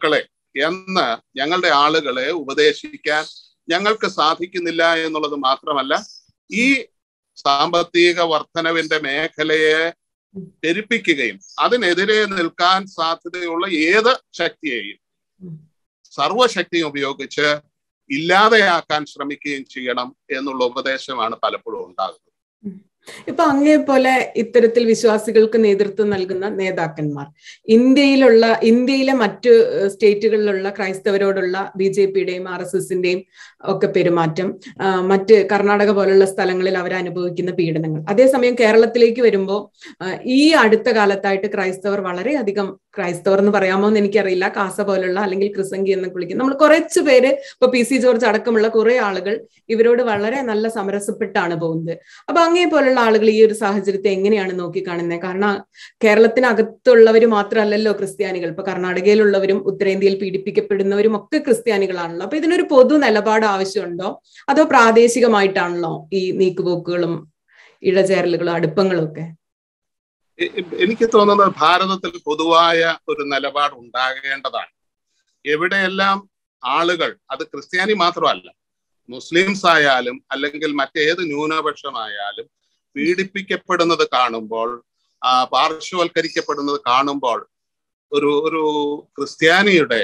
എന്ന് ഞങ്ങളുടെ ആളുകളെ ഉപദേശിക്കാൻ ഞങ്ങൾക്ക് സാധിക്കുന്നില്ല എന്നുള്ളത് മാത്രമല്ല ഈ സാമ്പത്തിക വർധനവിന്റെ മേഖലയെ പെരുപ്പിക്കുകയും അതിനെതിരെ നിൽക്കാൻ സാധ്യതയുള്ള ഏത് ശക്തിയെയും സർവശക്തിയും ഉപയോഗിച്ച് ഇല്ലാതെയാക്കാൻ ശ്രമിക്കുകയും ചെയ്യണം എന്നുള്ള ഉപദേശമാണ് പലപ്പോഴും ഉണ്ടാകുന്നത് ഇപ്പൊ അങ്ങേ പോലെ ഇത്തരത്തിൽ വിശ്വാസികൾക്ക് നേതൃത്വം നൽകുന്ന നേതാക്കന്മാർ ഇന്ത്യയിലുള്ള ഇന്ത്യയിലെ മറ്റു സ്റ്റേറ്റുകളിലുള്ള ക്രൈസ്തവരോടുള്ള ബി ജെ പിയുടെയും ആർ എസ് എസിന്റെയും ഒക്കെ പെരുമാറ്റം മറ്റ് കർണാടക പോലുള്ള സ്ഥലങ്ങളിൽ അവർ അനുഭവിക്കുന്ന പീഡനങ്ങൾ അതേസമയം കേരളത്തിലേക്ക് വരുമ്പോൾ ഈ അടുത്ത കാലത്തായിട്ട് ക്രൈസ്തവർ വളരെയധികം ക്രൈസ്തവർ എന്ന് പറയാമോ എന്ന് എനിക്കറിയില്ല കാസ പോലുള്ള അല്ലെങ്കിൽ ക്രിസംഗി എന്ന് വിളിക്കും നമ്മൾ കുറച്ചു പേര് ഇപ്പൊ പി സി ജോർജ് അടക്കമുള്ള കുറെ ആളുകൾ ഇവരോട് വളരെ നല്ല സമരസപ്പെട്ടാണ് പോകുന്നത് അപ്പൊ അങ്ങേ പോലുള്ള ആളുകൾ ഈ ഒരു സാഹചര്യത്തെ എങ്ങനെയാണ് നോക്കിക്കാണുന്നത് കാരണം കേരളത്തിനകത്തുള്ളവർ മാത്രമല്ലല്ലോ ക്രിസ്ത്യാനികൾ ഇപ്പൊ കർണാടകയിലുള്ളവരും ഉത്തരേന്ത്യയിൽ പീഡിപ്പിക്കപ്പെടുന്നവരും ഒക്കെ ക്രിസ്ത്യാനികളാണല്ലോ അപ്പൊ ഇതിനൊരു പൊതു നിലപാട് ആവശ്യമുണ്ടോ അതോ പ്രാദേശികമായിട്ടാണല്ലോ ഈ നീക്കുപോക്കുകളും ഇഴചേരലുകളും അടുപ്പങ്ങളും ഒക്കെ എനിക്ക് തോന്നുന്നത് ഭാരതത്തിൽ പൊതുവായ ഒരു നിലപാട് ഉണ്ടാകേണ്ടതാണ് എവിടെയെല്ലാം ആളുകൾ അത് ക്രിസ്ത്യാനി മാത്രമല്ല മുസ്ലിംസ് ആയാലും അല്ലെങ്കിൽ മറ്റേത് ന്യൂനപക്ഷമായാലും പീഡിപ്പിക്കപ്പെടുന്നത് കാണുമ്പോൾ പാർശ്വവൽക്കരിക്കപ്പെടുന്നത് കാണുമ്പോൾ ഒരു ഒരു ക്രിസ്ത്യാനിയുടെ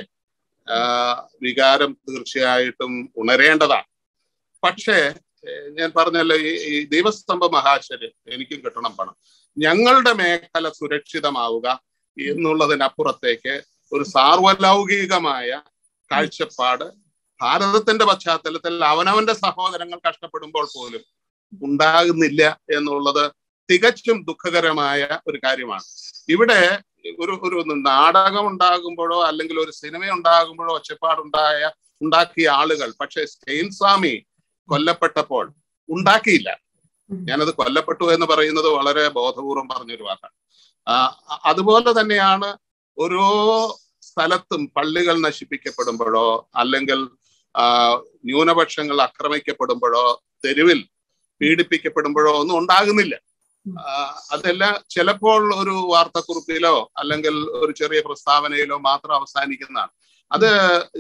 വികാരം തീർച്ചയായിട്ടും ഉണരേണ്ടതാണ് പക്ഷേ ഞാൻ പറഞ്ഞല്ലോ ഈ ദൈവസ്തംഭ മഹാശരി എനിക്കും കിട്ടണം പണം ഞങ്ങളുടെ മേഖല സുരക്ഷിതമാവുക എന്നുള്ളതിനപ്പുറത്തേക്ക് ഒരു സാർവലൗകികമായ കാഴ്ചപ്പാട് ഭാരതത്തിന്റെ പശ്ചാത്തലത്തിൽ അവനവന്റെ സഹോദരങ്ങൾ കഷ്ടപ്പെടുമ്പോൾ പോലും ഉണ്ടാകുന്നില്ല എന്നുള്ളത് തികച്ചും ദുഃഖകരമായ ഒരു കാര്യമാണ് ഇവിടെ ഒരു ഒരു നാടകം ഉണ്ടാകുമ്പോഴോ അല്ലെങ്കിൽ ഒരു സിനിമ ഉണ്ടാകുമ്പോഴോ ഒച്ചപ്പാടുണ്ടായ ഉണ്ടാക്കിയ ആളുകൾ പക്ഷെ സ്റ്റെയിൻസ്വാമി കൊല്ലപ്പെട്ടപ്പോൾ ഉണ്ടാക്കിയില്ല ഞാനത് കൊല്ലപ്പെട്ടു എന്ന് പറയുന്നത് വളരെ ബോധപൂർവം പറഞ്ഞൊരു വാക്കാണ് അതുപോലെ തന്നെയാണ് ഓരോ സ്ഥലത്തും പള്ളികൾ നശിപ്പിക്കപ്പെടുമ്പോഴോ അല്ലെങ്കിൽ ന്യൂനപക്ഷങ്ങൾ ആക്രമിക്കപ്പെടുമ്പോഴോ തെരുവിൽ പീഡിപ്പിക്കപ്പെടുമ്പോഴോ ഒന്നും ഉണ്ടാകുന്നില്ല അതെല്ലാം ചിലപ്പോൾ ഒരു വാർത്താക്കുറിപ്പിലോ അല്ലെങ്കിൽ ഒരു ചെറിയ പ്രസ്താവനയിലോ മാത്രം അവസാനിക്കുന്നതാണ് അത്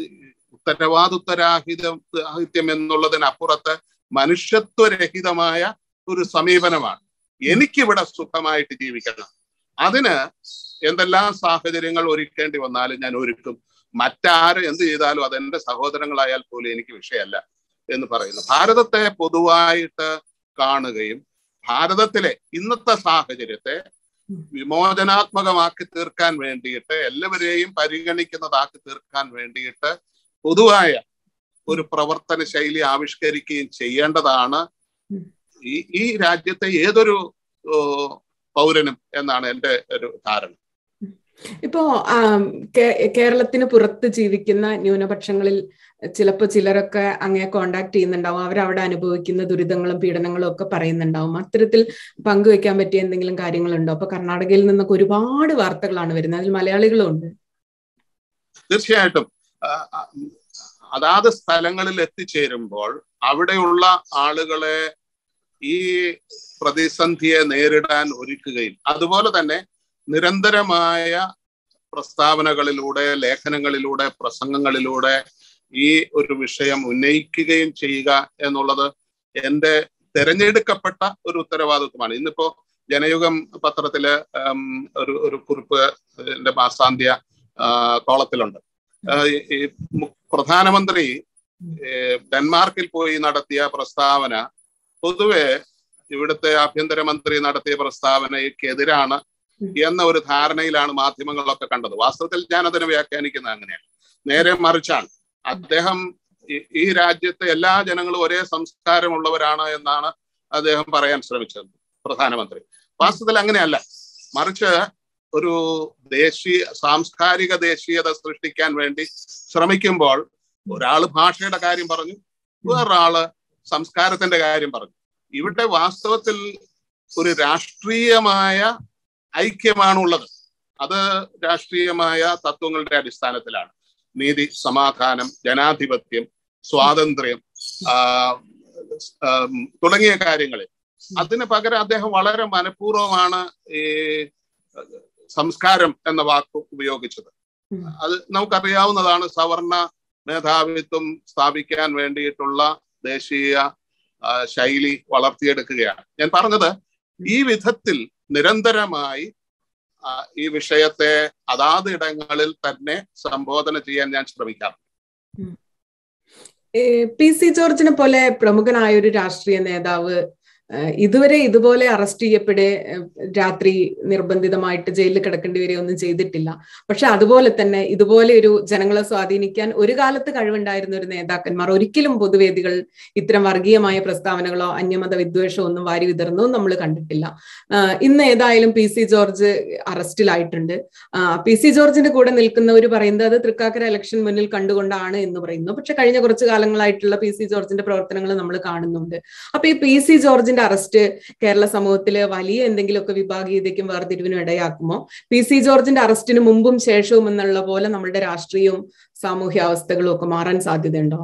ഉത്തരവാദിത്വരാഹിത്യം എന്നുള്ളതിനപ്പുറത്ത് മനുഷ്യത്വരഹിതമായ ഒരു സമീപനമാണ് എനിക്കിവിടെ സുഖമായിട്ട് ജീവിക്കണം അതിന് എന്തെല്ലാം സാഹചര്യങ്ങൾ ഒരുക്കേണ്ടി വന്നാലും ഞാൻ ഒരുക്കും മറ്റാര് എന്ത് ചെയ്താലും അതെന്റെ സഹോദരങ്ങളായാൽ പോലും എനിക്ക് വിഷയമല്ല എന്ന് പറയുന്നു ഭാരതത്തെ പൊതുവായിട്ട് കാണുകയും ഭാരതത്തിലെ ഇന്നത്തെ സാഹചര്യത്തെ വിമോചനാത്മകമാക്കി തീർക്കാൻ വേണ്ടിയിട്ട് എല്ലാവരെയും പരിഗണിക്കുന്നതാക്കി തീർക്കാൻ വേണ്ടിയിട്ട് പൊതുവായ ഒരു പ്രവർത്തന ശൈലി ആവിഷ്കരിക്കുകയും ചെയ്യേണ്ടതാണ് ഈ ഈ രാജ്യത്തെ ഏതൊരു പൗരനും എന്നാണ് എൻ്റെ ഒരു ധാരണ ഇപ്പോ കേരളത്തിന് പുറത്ത് ജീവിക്കുന്ന ന്യൂനപക്ഷങ്ങളിൽ ചിലപ്പോ ചിലരൊക്കെ അങ്ങേ കോണ്ടാക്ട് ചെയ്യുന്നുണ്ടാവും അവരവിടെ അനുഭവിക്കുന്ന ദുരിതങ്ങളും പീഡനങ്ങളും ഒക്കെ പറയുന്നുണ്ടാവും അത്തരത്തിൽ പങ്കുവെക്കാൻ പറ്റിയ എന്തെങ്കിലും കാര്യങ്ങളുണ്ടോ അപ്പൊ കർണാടകയിൽ നിന്നൊക്കെ ഒരുപാട് വാർത്തകളാണ് വരുന്നത് അതിൽ മലയാളികളും ഉണ്ട് തീർച്ചയായിട്ടും അതാത് സ്ഥലങ്ങളിൽ എത്തിച്ചേരുമ്പോൾ അവിടെയുള്ള ആളുകളെ ഈ പ്രതിസന്ധിയെ നേരിടാൻ ഒരുക്കുകയും അതുപോലെ തന്നെ നിരന്തരമായ പ്രസ്താവനകളിലൂടെ ലേഖനങ്ങളിലൂടെ പ്രസംഗങ്ങളിലൂടെ ഈ ഒരു വിഷയം ഉന്നയിക്കുകയും ചെയ്യുക എന്നുള്ളത് എൻ്റെ തെരഞ്ഞെടുക്കപ്പെട്ട ഒരു ഉത്തരവാദിത്വമാണ് ഇന്നിപ്പോ ജനയുഗം പത്രത്തില് ഒരു ഒരു കുറിപ്പ് എന്റെ മാസാന്ത്യ കോളത്തിലുണ്ട് ഈ പ്രധാനമന്ത്രി ഡെൻമാർക്കിൽ പോയി നടത്തിയ പ്രസ്താവന പൊതുവെ ഇവിടുത്തെ ആഭ്യന്തരമന്ത്രി നടത്തിയ പ്രസ്താവനയ്ക്കെതിരാണ് എന്ന ഒരു ധാരണയിലാണ് മാധ്യമങ്ങളൊക്കെ കണ്ടത് വാസ്തവത്തിൽ ഞാൻ അതിനെ വ്യാഖ്യാനിക്കുന്നത് അങ്ങനെയാണ് നേരെ മറിച്ചാണ് അദ്ദേഹം ഈ രാജ്യത്തെ എല്ലാ ജനങ്ങളും ഒരേ സംസ്കാരമുള്ളവരാണ് എന്നാണ് അദ്ദേഹം പറയാൻ ശ്രമിച്ചത് പ്രധാനമന്ത്രി വാസ്തവത്തിൽ അങ്ങനെയല്ല മറിച്ച് ഒരു ദേശീയ സാംസ്കാരിക ദേശീയത സൃഷ്ടിക്കാൻ വേണ്ടി ശ്രമിക്കുമ്പോൾ ഒരാള് ഭാഷയുടെ കാര്യം പറഞ്ഞു വേറൊരാള് സംസ്കാരത്തിന്റെ കാര്യം പറഞ്ഞു ഇവിടെ വാസ്തവത്തിൽ ഒരു രാഷ്ട്രീയമായ ഐക്യമാണുള്ളത് അത് രാഷ്ട്രീയമായ തത്വങ്ങളുടെ അടിസ്ഥാനത്തിലാണ് നീതി സമാധാനം ജനാധിപത്യം സ്വാതന്ത്ര്യം തുടങ്ങിയ കാര്യങ്ങളിൽ അതിന് പകരം അദ്ദേഹം വളരെ മനഃപൂർവ്വമാണ് ഈ സംസ്കാരം എന്ന വാക്ക് ഉപയോഗിച്ചത് അത് നമുക്കറിയാവുന്നതാണ് സവർണ മേധാവിത്വം സ്ഥാപിക്കാൻ വേണ്ടിയിട്ടുള്ള ദേശീയ ശൈലി വളർത്തിയെടുക്കുകയാണ് ഞാൻ പറഞ്ഞത് ഈ വിധത്തിൽ നിരന്തരമായി ഈ വിഷയത്തെ അതാത് ഇടങ്ങളിൽ തന്നെ സംബോധന ചെയ്യാൻ ഞാൻ ശ്രമിക്കാറുണ്ട് പി സി ജോർജിനെ പോലെ പ്രമുഖനായ ഒരു രാഷ്ട്രീയ നേതാവ് ഇതുവരെ ഇതുപോലെ അറസ്റ്റ് ചെയ്യപ്പെടെ രാത്രി നിർബന്ധിതമായിട്ട് ജയിലിൽ കിടക്കേണ്ടി വരികയൊന്നും ചെയ്തിട്ടില്ല പക്ഷെ അതുപോലെ തന്നെ ഇതുപോലെ ഒരു ജനങ്ങളെ സ്വാധീനിക്കാൻ ഒരു കാലത്ത് കഴിവുണ്ടായിരുന്ന ഒരു നേതാക്കന്മാർ ഒരിക്കലും പൊതുവേദികൾ ഇത്തരം വർഗീയമായ പ്രസ്താവനകളോ അന്യമത വിദ്വേഷമോ ഒന്നും വാരി വിതർന്നതും നമ്മൾ കണ്ടിട്ടില്ല ഇന്ന് ഏതായാലും പി സി ജോർജ് അറസ്റ്റിലായിട്ടുണ്ട് പി സി ജോർജിന്റെ കൂടെ നിൽക്കുന്നവർ പറയുന്നത് അത് തൃക്കാക്കര ഇലക്ഷൻ മുന്നിൽ കണ്ടുകൊണ്ടാണ് എന്ന് പറയുന്നു പക്ഷെ കഴിഞ്ഞ കുറച്ചു കാലങ്ങളായിട്ടുള്ള പി സി ജോർജിന്റെ പ്രവർത്തനങ്ങൾ നമ്മൾ കാണുന്നുണ്ട് അപ്പൊ ഈ പി സി ജോർജിന്റെ അറസ്റ്റ് കേരള സമൂഹത്തില് വലിയ എന്തെങ്കിലുമൊക്കെ വിഭാഗീയതയ്ക്കും വേർതിരിവിനും ഇടയാക്കുമോ പി സി ജോർജിന്റെ അറസ്റ്റിന് മുമ്പും ശേഷവും എന്നുള്ള പോലെ നമ്മുടെ രാഷ്ട്രീയവും സാമൂഹ്യ അവസ്ഥകളും ഒക്കെ മാറാൻ സാധ്യതയുണ്ടോ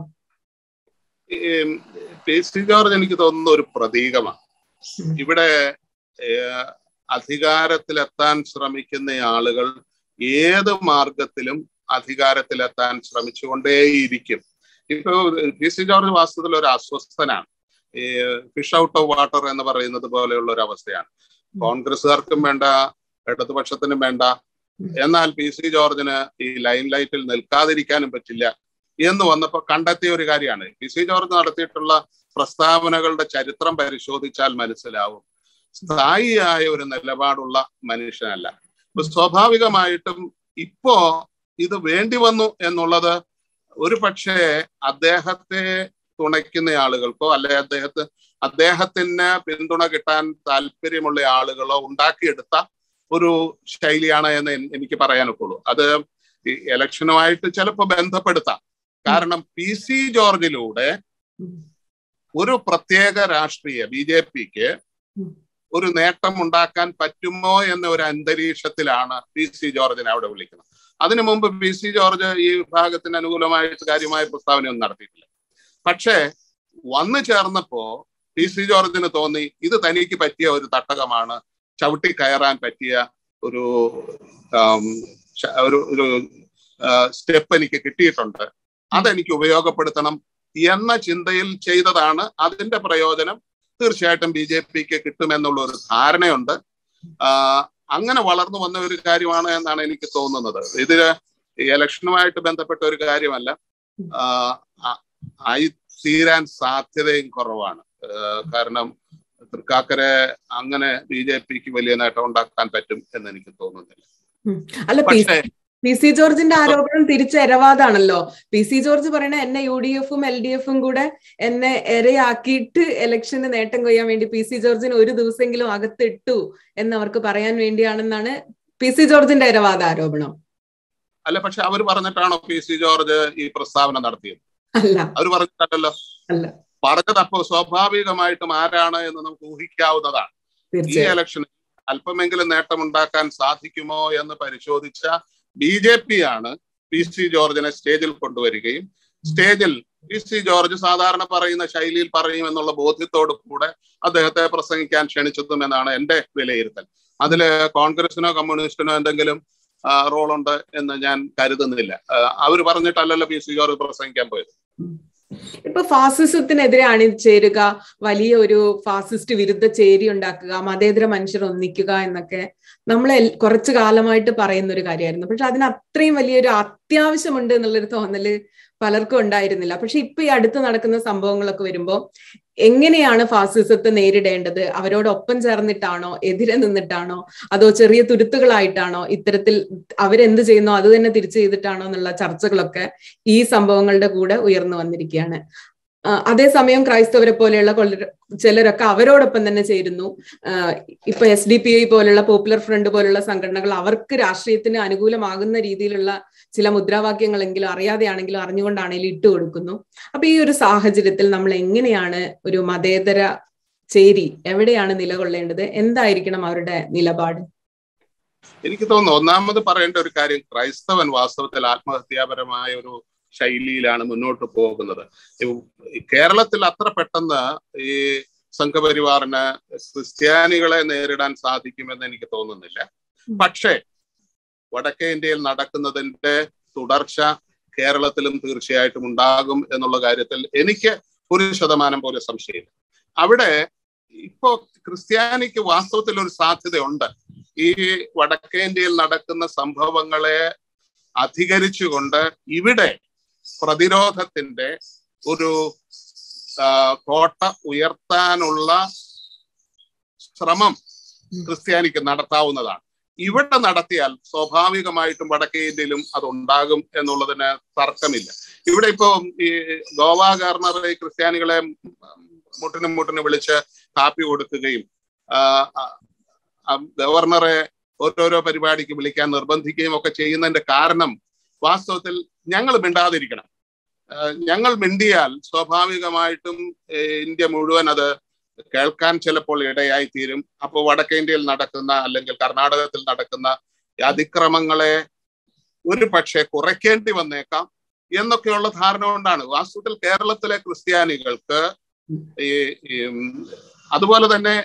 പി സി ജോർജ് എനിക്ക് തോന്നുന്ന ഒരു പ്രതീകമാണ് ഇവിടെ അധികാരത്തിലെത്താൻ ശ്രമിക്കുന്ന ആളുകൾ ഏത് മാർഗത്തിലും അധികാരത്തിലെത്താൻ ശ്രമിച്ചുകൊണ്ടേയിരിക്കും ഇപ്പൊ പി സി ജോർജ് വാസ്തവത്തിൽ ഒരു അസ്വസ്ഥനാണ് ഈ ഫിഷ് ഔട്ട് ഓഫ് വാട്ടർ എന്ന് പറയുന്നത് പോലെയുള്ള ഒരു അവസ്ഥയാണ് കോൺഗ്രസ്സുകാർക്കും വേണ്ട ഇടതുപക്ഷത്തിനും വേണ്ട എന്നാൽ പി സി ജോർജിന് ഈ ലൈൻ ലൈറ്റിൽ നിൽക്കാതിരിക്കാനും പറ്റില്ല എന്ന് വന്നപ്പോൾ കണ്ടെത്തിയ ഒരു കാര്യമാണ് പി സി ജോർജ് നടത്തിയിട്ടുള്ള പ്രസ്താവനകളുടെ ചരിത്രം പരിശോധിച്ചാൽ മനസ്സിലാവും സ്ഥായിയായ ഒരു നിലപാടുള്ള മനുഷ്യനല്ല ഇപ്പൊ സ്വാഭാവികമായിട്ടും ഇപ്പോ ഇത് വേണ്ടി വന്നു എന്നുള്ളത് ഒരു പക്ഷേ അദ്ദേഹത്തെ തുണയ്ക്കുന്ന ആളുകൾക്കോ അല്ലെ അദ്ദേഹത്തെ അദ്ദേഹത്തിന് പിന്തുണ കിട്ടാൻ താല്പര്യമുള്ള ആളുകളോ ഉണ്ടാക്കിയെടുത്ത ഒരു ശൈലിയാണ് എന്ന് എനിക്ക് പറയാനൊക്കുള്ളൂ അത് ഈ ഇലക്ഷനുമായിട്ട് ചിലപ്പോൾ ബന്ധപ്പെടുത്താം കാരണം പി സി ജോർജിലൂടെ ഒരു പ്രത്യേക രാഷ്ട്രീയ ബി ജെ പിക്ക് ഒരു നേട്ടം ഉണ്ടാക്കാൻ പറ്റുമോ എന്ന ഒരു അന്തരീക്ഷത്തിലാണ് പി സി ജോർജിനെ അവിടെ വിളിക്കുന്നത് അതിനു മുമ്പ് പി സി ജോർജ് ഈ വിഭാഗത്തിന് അനുകൂലമായിട്ട് കാര്യമായ പ്രസ്താവനയൊന്നും നടത്തിയിട്ടില്ല പക്ഷേ വന്നു ചേർന്നപ്പോ പി സി ജോർജിന് തോന്നി ഇത് തനിക്ക് പറ്റിയ ഒരു തട്ടകമാണ് ചവിട്ടി കയറാൻ പറ്റിയ ഒരു ഒരു ഒരു സ്റ്റെപ്പ് എനിക്ക് കിട്ടിയിട്ടുണ്ട് അതെനിക്ക് ഉപയോഗപ്പെടുത്തണം എന്ന ചിന്തയിൽ ചെയ്തതാണ് അതിന്റെ പ്രയോജനം തീർച്ചയായിട്ടും ബി ജെ പിക്ക് കിട്ടുമെന്നുള്ള ഒരു ധാരണയുണ്ട് അങ്ങനെ വളർന്നു വന്ന ഒരു കാര്യമാണ് എന്നാണ് എനിക്ക് തോന്നുന്നത് ഇത് ഇലക്ഷനുമായിട്ട് ബന്ധപ്പെട്ട ഒരു കാര്യമല്ല ആയി തീരാൻ സാധ്യതയും കുറവാണ് കാരണം തൃക്കാക്കരെ അങ്ങനെ ബി ജെ പിക്ക് വലിയ നേട്ടം ഉണ്ടാക്കാൻ പറ്റും എന്ന് എനിക്ക് തോന്നുന്നില്ല അല്ല പി സി ജോർജിന്റെ ആരോപണം തിരിച്ച് എരവാതാണല്ലോ പി സി ജോർജ് പറയണ എന്നെ യു ഡി എഫും എൽ ഡി എഫും കൂടെ എന്നെ എരയാക്കിയിട്ട് ഇലക്ഷന് നേട്ടം കൊയ്യാൻ വേണ്ടി പി സി ജോർജിന് ഒരു ദിവസമെങ്കിലും അകത്തിട്ടു എന്ന് അവർക്ക് പറയാൻ വേണ്ടിയാണെന്നാണ് പി സി ജോർജിന്റെ എരവാദ ആരോപണം അല്ല പക്ഷെ അവർ പറഞ്ഞിട്ടാണോ പി സി ജോർജ് ഈ പ്രസ്താവന നടത്തിയത് അല്ല അവർ പറഞ്ഞിട്ടല്ലോ അല്ല പറഞ്ഞത് അപ്പോ സ്വാഭാവികമായിട്ടും ആരാണ് എന്ന് നമുക്ക് ഊഹിക്കാവുന്നതാണ് ഈ ഇലക്ഷനിൽ അല്പമെങ്കിലും നേട്ടമുണ്ടാക്കാൻ സാധിക്കുമോ എന്ന് പരിശോധിച്ച ബി ജെ പി ആണ് പി സി ജോർജിനെ സ്റ്റേജിൽ കൊണ്ടുവരികയും സ്റ്റേജിൽ പി സി ജോർജ് സാധാരണ പറയുന്ന ശൈലിയിൽ പറയും എന്നുള്ള ബോധ്യത്തോടു കൂടെ അദ്ദേഹത്തെ പ്രസംഗിക്കാൻ ക്ഷണിച്ചതും എന്നാണ് എന്റെ വിലയിരുത്തൽ അതില് കോൺഗ്രസിനോ കമ്മ്യൂണിസ്റ്റിനോ എന്തെങ്കിലും റോളുണ്ട് എന്ന് ഞാൻ കരുതുന്നില്ല അവർ പറഞ്ഞിട്ടല്ലല്ലോ പി സി ജോർജ് പ്രസംഗിക്കാൻ പോയത് ഇപ്പൊ ഫാസിസത്തിനെതിരെ അണിചേരുക വലിയ ഒരു ഫാസിസ്റ്റ് വിരുദ്ധ ചേരി ഉണ്ടാക്കുക മതേതര മനുഷ്യർ ഒന്നിക്കുക എന്നൊക്കെ നമ്മൾ കുറച്ചു കാലമായിട്ട് പറയുന്ന ഒരു കാര്യമായിരുന്നു പക്ഷെ അതിന് അത്രയും വലിയൊരു അത്യാവശ്യമുണ്ട് എന്നുള്ളൊരു തോന്നല് പലർക്കും ഉണ്ടായിരുന്നില്ല പക്ഷെ ഇപ്പൊ ഈ അടുത്ത് നടക്കുന്ന സംഭവങ്ങളൊക്കെ വരുമ്പോൾ എങ്ങനെയാണ് ഫാസിസത്തെ നേരിടേണ്ടത് അവരോടൊപ്പം ചേർന്നിട്ടാണോ എതിരെ നിന്നിട്ടാണോ അതോ ചെറിയ തുരുത്തുകളായിട്ടാണോ ഇത്തരത്തിൽ അവരെന്ത് ചെയ്യുന്നോ അത് തന്നെ തിരിച്ചു ചെയ്തിട്ടാണോ എന്നുള്ള ചർച്ചകളൊക്കെ ഈ സംഭവങ്ങളുടെ കൂടെ ഉയർന്നു വന്നിരിക്കുകയാണ് അതേസമയം ക്രൈസ്തവരെ പോലെയുള്ള ചിലരൊക്കെ അവരോടൊപ്പം തന്നെ ചേരുന്നു ഇപ്പൊ എസ് ഡി പി ഐ പോലുള്ള പോപ്പുലർ ഫ്രണ്ട് പോലുള്ള സംഘടനകൾ അവർക്ക് രാഷ്ട്രീയത്തിന് അനുകൂലമാകുന്ന രീതിയിലുള്ള ചില മുദ്രാവാക്യങ്ങളെങ്കിലും അറിയാതെയാണെങ്കിലും അറിഞ്ഞുകൊണ്ടാണെങ്കിലും ഇട്ട് കൊടുക്കുന്നു അപ്പൊ ഈ ഒരു സാഹചര്യത്തിൽ നമ്മൾ എങ്ങനെയാണ് ഒരു മതേതര ചേരി എവിടെയാണ് നിലകൊള്ളേണ്ടത് എന്തായിരിക്കണം അവരുടെ നിലപാട് എനിക്ക് തോന്നുന്നു ഒന്നാമത് പറയേണ്ട ഒരു കാര്യം ക്രൈസ്തവൻ വാസ്തവത്തിൽ ആത്മഹത്യാപരമായ ഒരു ശൈലിയിലാണ് മുന്നോട്ട് പോകുന്നത് കേരളത്തിൽ അത്ര പെട്ടെന്ന് ഈ സംഘപരിവാറിന് ക്രിസ്ത്യാനികളെ നേരിടാൻ സാധിക്കുമെന്ന് എനിക്ക് തോന്നുന്നില്ല പക്ഷേ വടക്കേ ഇന്ത്യയിൽ നടക്കുന്നതിന്റെ തുടർച്ച കേരളത്തിലും തീർച്ചയായിട്ടും ഉണ്ടാകും എന്നുള്ള കാര്യത്തിൽ എനിക്ക് ഒരു ശതമാനം പോലെ സംശയമില്ല അവിടെ ഇപ്പോ ക്രിസ്ത്യാനിക്ക് വാസ്തവത്തിൽ ഒരു സാധ്യതയുണ്ട് ഈ വടക്കേ ഇന്ത്യയിൽ നടക്കുന്ന സംഭവങ്ങളെ അധികരിച്ചുകൊണ്ട് ഇവിടെ പ്രതിരോധത്തിന്റെ ഒരു കോട്ട ഉയർത്താനുള്ള ശ്രമം ക്രിസ്ത്യാനിക്ക് നടത്താവുന്നതാണ് ഇവിടെ നടത്തിയാൽ സ്വാഭാവികമായിട്ടും വടക്കേ ഇന്ത്യയിലും അത് ഉണ്ടാകും എന്നുള്ളതിന് തർക്കമില്ല ഇവിടെ ഇപ്പോ ഈ ഗോവ ഗവർണർ ഈ ക്രിസ്ത്യാനികളെ മുട്ടിനും മുട്ടിനും വിളിച്ച് കാപ്പി കൊടുക്കുകയും ഗവർണറെ ഓരോരോ പരിപാടിക്ക് വിളിക്കാൻ നിർബന്ധിക്കുകയും ഒക്കെ ചെയ്യുന്നതിന്റെ കാരണം വാസ്തവത്തിൽ ഞങ്ങൾ മിണ്ടാതിരിക്കണം ഞങ്ങൾ മിണ്ടിയാൽ സ്വാഭാവികമായിട്ടും ഇന്ത്യ മുഴുവൻ അത് കേൾക്കാൻ ചിലപ്പോൾ ഇടയായി തീരും അപ്പോൾ വടക്കേ ഇന്ത്യയിൽ നടക്കുന്ന അല്ലെങ്കിൽ കർണാടകത്തിൽ നടക്കുന്ന അതിക്രമങ്ങളെ ഒരു പക്ഷേ കുറയ്ക്കേണ്ടി വന്നേക്കാം എന്നൊക്കെയുള്ള ധാരണ കൊണ്ടാണ് വാസ്തവത്തിൽ കേരളത്തിലെ ക്രിസ്ത്യാനികൾക്ക് ഈ അതുപോലെ തന്നെ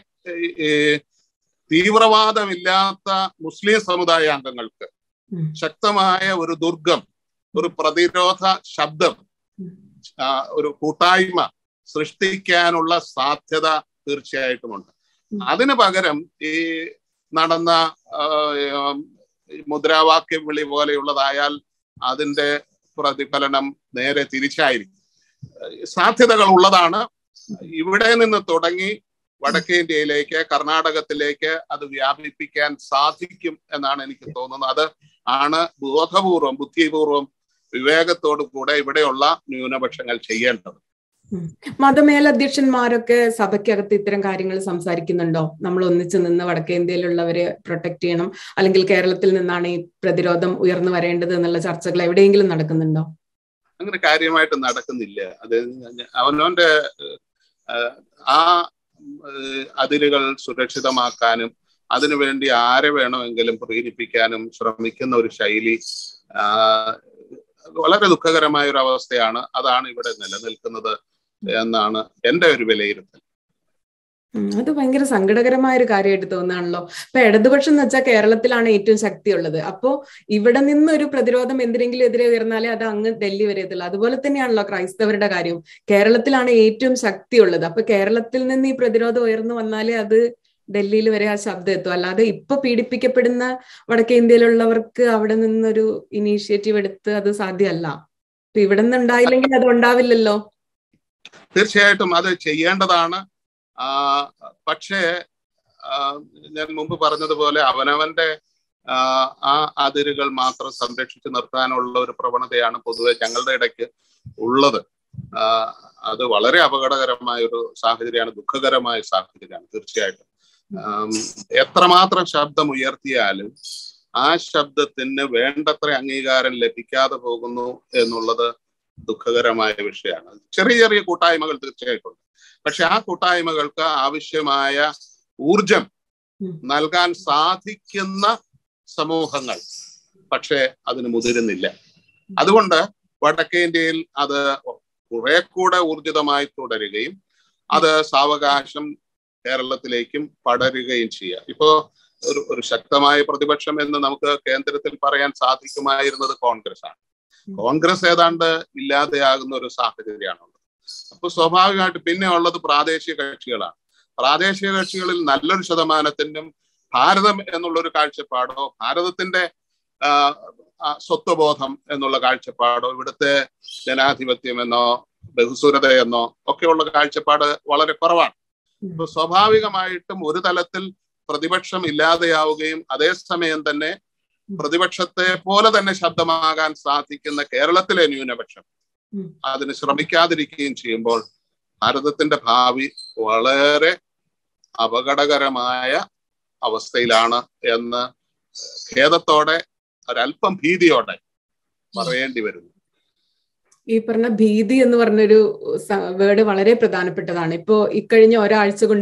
തീവ്രവാദമില്ലാത്ത മുസ്ലിം സമുദായ അംഗങ്ങൾക്ക് ശക്തമായ ഒരു ദുർഗം ഒരു പ്രതിരോധ ശബ്ദം ഒരു കൂട്ടായ്മ സൃഷ്ടിക്കാനുള്ള സാധ്യത തീർച്ചയായിട്ടുമുണ്ട് അതിനു പകരം ഈ നടന്ന മുദ്രാവാക്യം വിളി പോലെയുള്ളതായാൽ അതിന്റെ പ്രതിഫലനം നേരെ തിരിച്ചായിരിക്കും സാധ്യതകൾ ഉള്ളതാണ് ഇവിടെ നിന്ന് തുടങ്ങി വടക്കേ ഇന്ത്യയിലേക്ക് കർണാടകത്തിലേക്ക് അത് വ്യാപിപ്പിക്കാൻ സാധിക്കും എന്നാണ് എനിക്ക് തോന്നുന്നത് അത് ആണ് ബോധപൂർവം ബുദ്ധിപൂർവം വിവേകത്തോടു കൂടെ ഇവിടെയുള്ള ന്യൂനപക്ഷങ്ങൾ ചെയ്യേണ്ടത് മതമേലധ്യക്ഷന്മാരൊക്കെ സഭയ്ക്കകത്ത് ഇത്തരം കാര്യങ്ങൾ സംസാരിക്കുന്നുണ്ടോ നമ്മൾ ഒന്നിച്ചു നിന്ന് വടക്കേ ഇന്ത്യയിലുള്ളവരെ പ്രൊട്ടക്ട് ചെയ്യണം അല്ലെങ്കിൽ കേരളത്തിൽ നിന്നാണ് ഈ പ്രതിരോധം ഉയർന്നു വരേണ്ടത് എന്നുള്ള ചർച്ചകൾ എവിടെയെങ്കിലും നടക്കുന്നുണ്ടോ അങ്ങനെ കാര്യമായിട്ട് നടക്കുന്നില്ല അത് അവനവന്റെ ആ അതിരുകൾ സുരക്ഷിതമാക്കാനും അതിനുവേണ്ടി ആരെ വേണമെങ്കിലും പ്രേരിപ്പിക്കാനും ശ്രമിക്കുന്ന ഒരു ശൈലി വളരെ ദുഃഖകരമായ ഒരു അവസ്ഥയാണ് അതാണ് ഇവിടെ നിലനിൽക്കുന്നത് എന്നാണ് എന്റെ ഒരു വിലയിരുത്തൽ അത് ഭയങ്കര സങ്കടകരമായ ഒരു കാര്യമായിട്ട് തോന്നുകയാണല്ലോ ഇപ്പൊ ഇടതുപക്ഷം എന്ന് വെച്ചാൽ കേരളത്തിലാണ് ഏറ്റവും ശക്തിയുള്ളത് അപ്പോ ഇവിടെ നിന്ന് ഒരു പ്രതിരോധം എന്തിനെങ്കിലും എതിരെ ഉയർന്നാലേ അത് അങ്ങ് ഡൽഹി വരെ എത്തുള്ളൂ അതുപോലെ തന്നെയാണല്ലോ ക്രൈസ്തവരുടെ കാര്യം കേരളത്തിലാണ് ഏറ്റവും ശക്തിയുള്ളത് അപ്പൊ കേരളത്തിൽ നിന്ന് ഈ പ്രതിരോധം ഉയർന്നു വന്നാലേ അത് ഡൽഹിയിൽ വരെ ആ ശബ്ദം എത്തും അല്ലാതെ ഇപ്പൊ പീഡിപ്പിക്കപ്പെടുന്ന വടക്കേ ഇന്ത്യയിലുള്ളവർക്ക് അവിടെ നിന്നൊരു ഇനീഷ്യേറ്റീവ് എടുത്ത് അത് സാധ്യമല്ല ഇപ്പൊ ഇവിടെ നിന്ന് ഉണ്ടായില്ലെങ്കിൽ അത് ഉണ്ടാവില്ലല്ലോ തീർച്ചയായിട്ടും അത് ചെയ്യേണ്ടതാണ് പക്ഷേ ഞാൻ മുമ്പ് പറഞ്ഞതുപോലെ അവനവന്റെ ആ അതിരുകൾ മാത്രം സംരക്ഷിച്ചു നിർത്താനുള്ള ഒരു പ്രവണതയാണ് പൊതുവെ ഞങ്ങളുടെ ഇടയ്ക്ക് ഉള്ളത് അത് വളരെ അപകടകരമായ ഒരു സാഹചര്യമാണ് ദുഃഖകരമായ സാഹചര്യമാണ് തീർച്ചയായിട്ടും എത്രമാത്രം ശബ്ദം ഉയർത്തിയാലും ആ ശബ്ദത്തിന് വേണ്ടത്ര അംഗീകാരം ലഭിക്കാതെ പോകുന്നു എന്നുള്ളത് ദുഃഖകരമായ വിഷയമാണ് ചെറിയ ചെറിയ കൂട്ടായ്മകൾ തീർച്ചയായിട്ടും പക്ഷെ ആ കൂട്ടായ്മകൾക്ക് ആവശ്യമായ ഊർജം നൽകാൻ സാധിക്കുന്ന സമൂഹങ്ങൾ പക്ഷെ അതിന് മുതിരുന്നില്ല അതുകൊണ്ട് വടക്കേ ഇന്ത്യയിൽ അത് കുറെ കൂടെ ഊർജിതമായി തുടരുകയും അത് സാവകാശം കേരളത്തിലേക്കും പടരുകയും ചെയ്യുക ഇപ്പോ ഒരു ഒരു ശക്തമായ പ്രതിപക്ഷം എന്ന് നമുക്ക് കേന്ദ്രത്തിൽ പറയാൻ സാധിക്കുമായിരുന്നത് കോൺഗ്രസ് ആണ് കോൺഗ്രസ് ഏതാണ്ട് ഇല്ലാതെയാകുന്ന ഒരു സാഹചര്യമാണുള്ളത് അപ്പൊ സ്വാഭാവികമായിട്ട് പിന്നെ ഉള്ളത് പ്രാദേശിക കക്ഷികളാണ് പ്രാദേശിക കക്ഷികളിൽ നല്ലൊരു ശതമാനത്തിനും ഭാരതം എന്നുള്ള ഒരു കാഴ്ചപ്പാടോ ഭാരതത്തിന്റെ സ്വത്വബോധം എന്നുള്ള കാഴ്ചപ്പാടോ ഇവിടുത്തെ ജനാധിപത്യം എന്നോ ബഹുസ്വരതയെന്നോ ഒക്കെയുള്ള കാഴ്ചപ്പാട് വളരെ കുറവാണ് അപ്പൊ സ്വാഭാവികമായിട്ടും ഒരു തലത്തിൽ പ്രതിപക്ഷം ഇല്ലാതെയാവുകയും അതേസമയം തന്നെ പ്രതിപക്ഷത്തെ പോലെ തന്നെ ശബ്ദമാകാൻ സാധിക്കുന്ന കേരളത്തിലെ ന്യൂനപക്ഷം അതിന് ശ്രമിക്കാതിരിക്കുകയും ചെയ്യുമ്പോൾ ഭാരതത്തിന്റെ ഭാവി വളരെ അപകടകരമായ അവസ്ഥയിലാണ് എന്ന് ഖേദത്തോടെ ഒരല്പം ഭീതിയോടെ പറയേണ്ടി വരുന്നു ഈ പറഞ്ഞ ഭീതി എന്ന് പറഞ്ഞൊരു വേർഡ് വളരെ പ്രധാനപ്പെട്ടതാണ് ഇപ്പോ ഇക്കഴിഞ്ഞ ഒരാഴ്ച കൊണ്ട്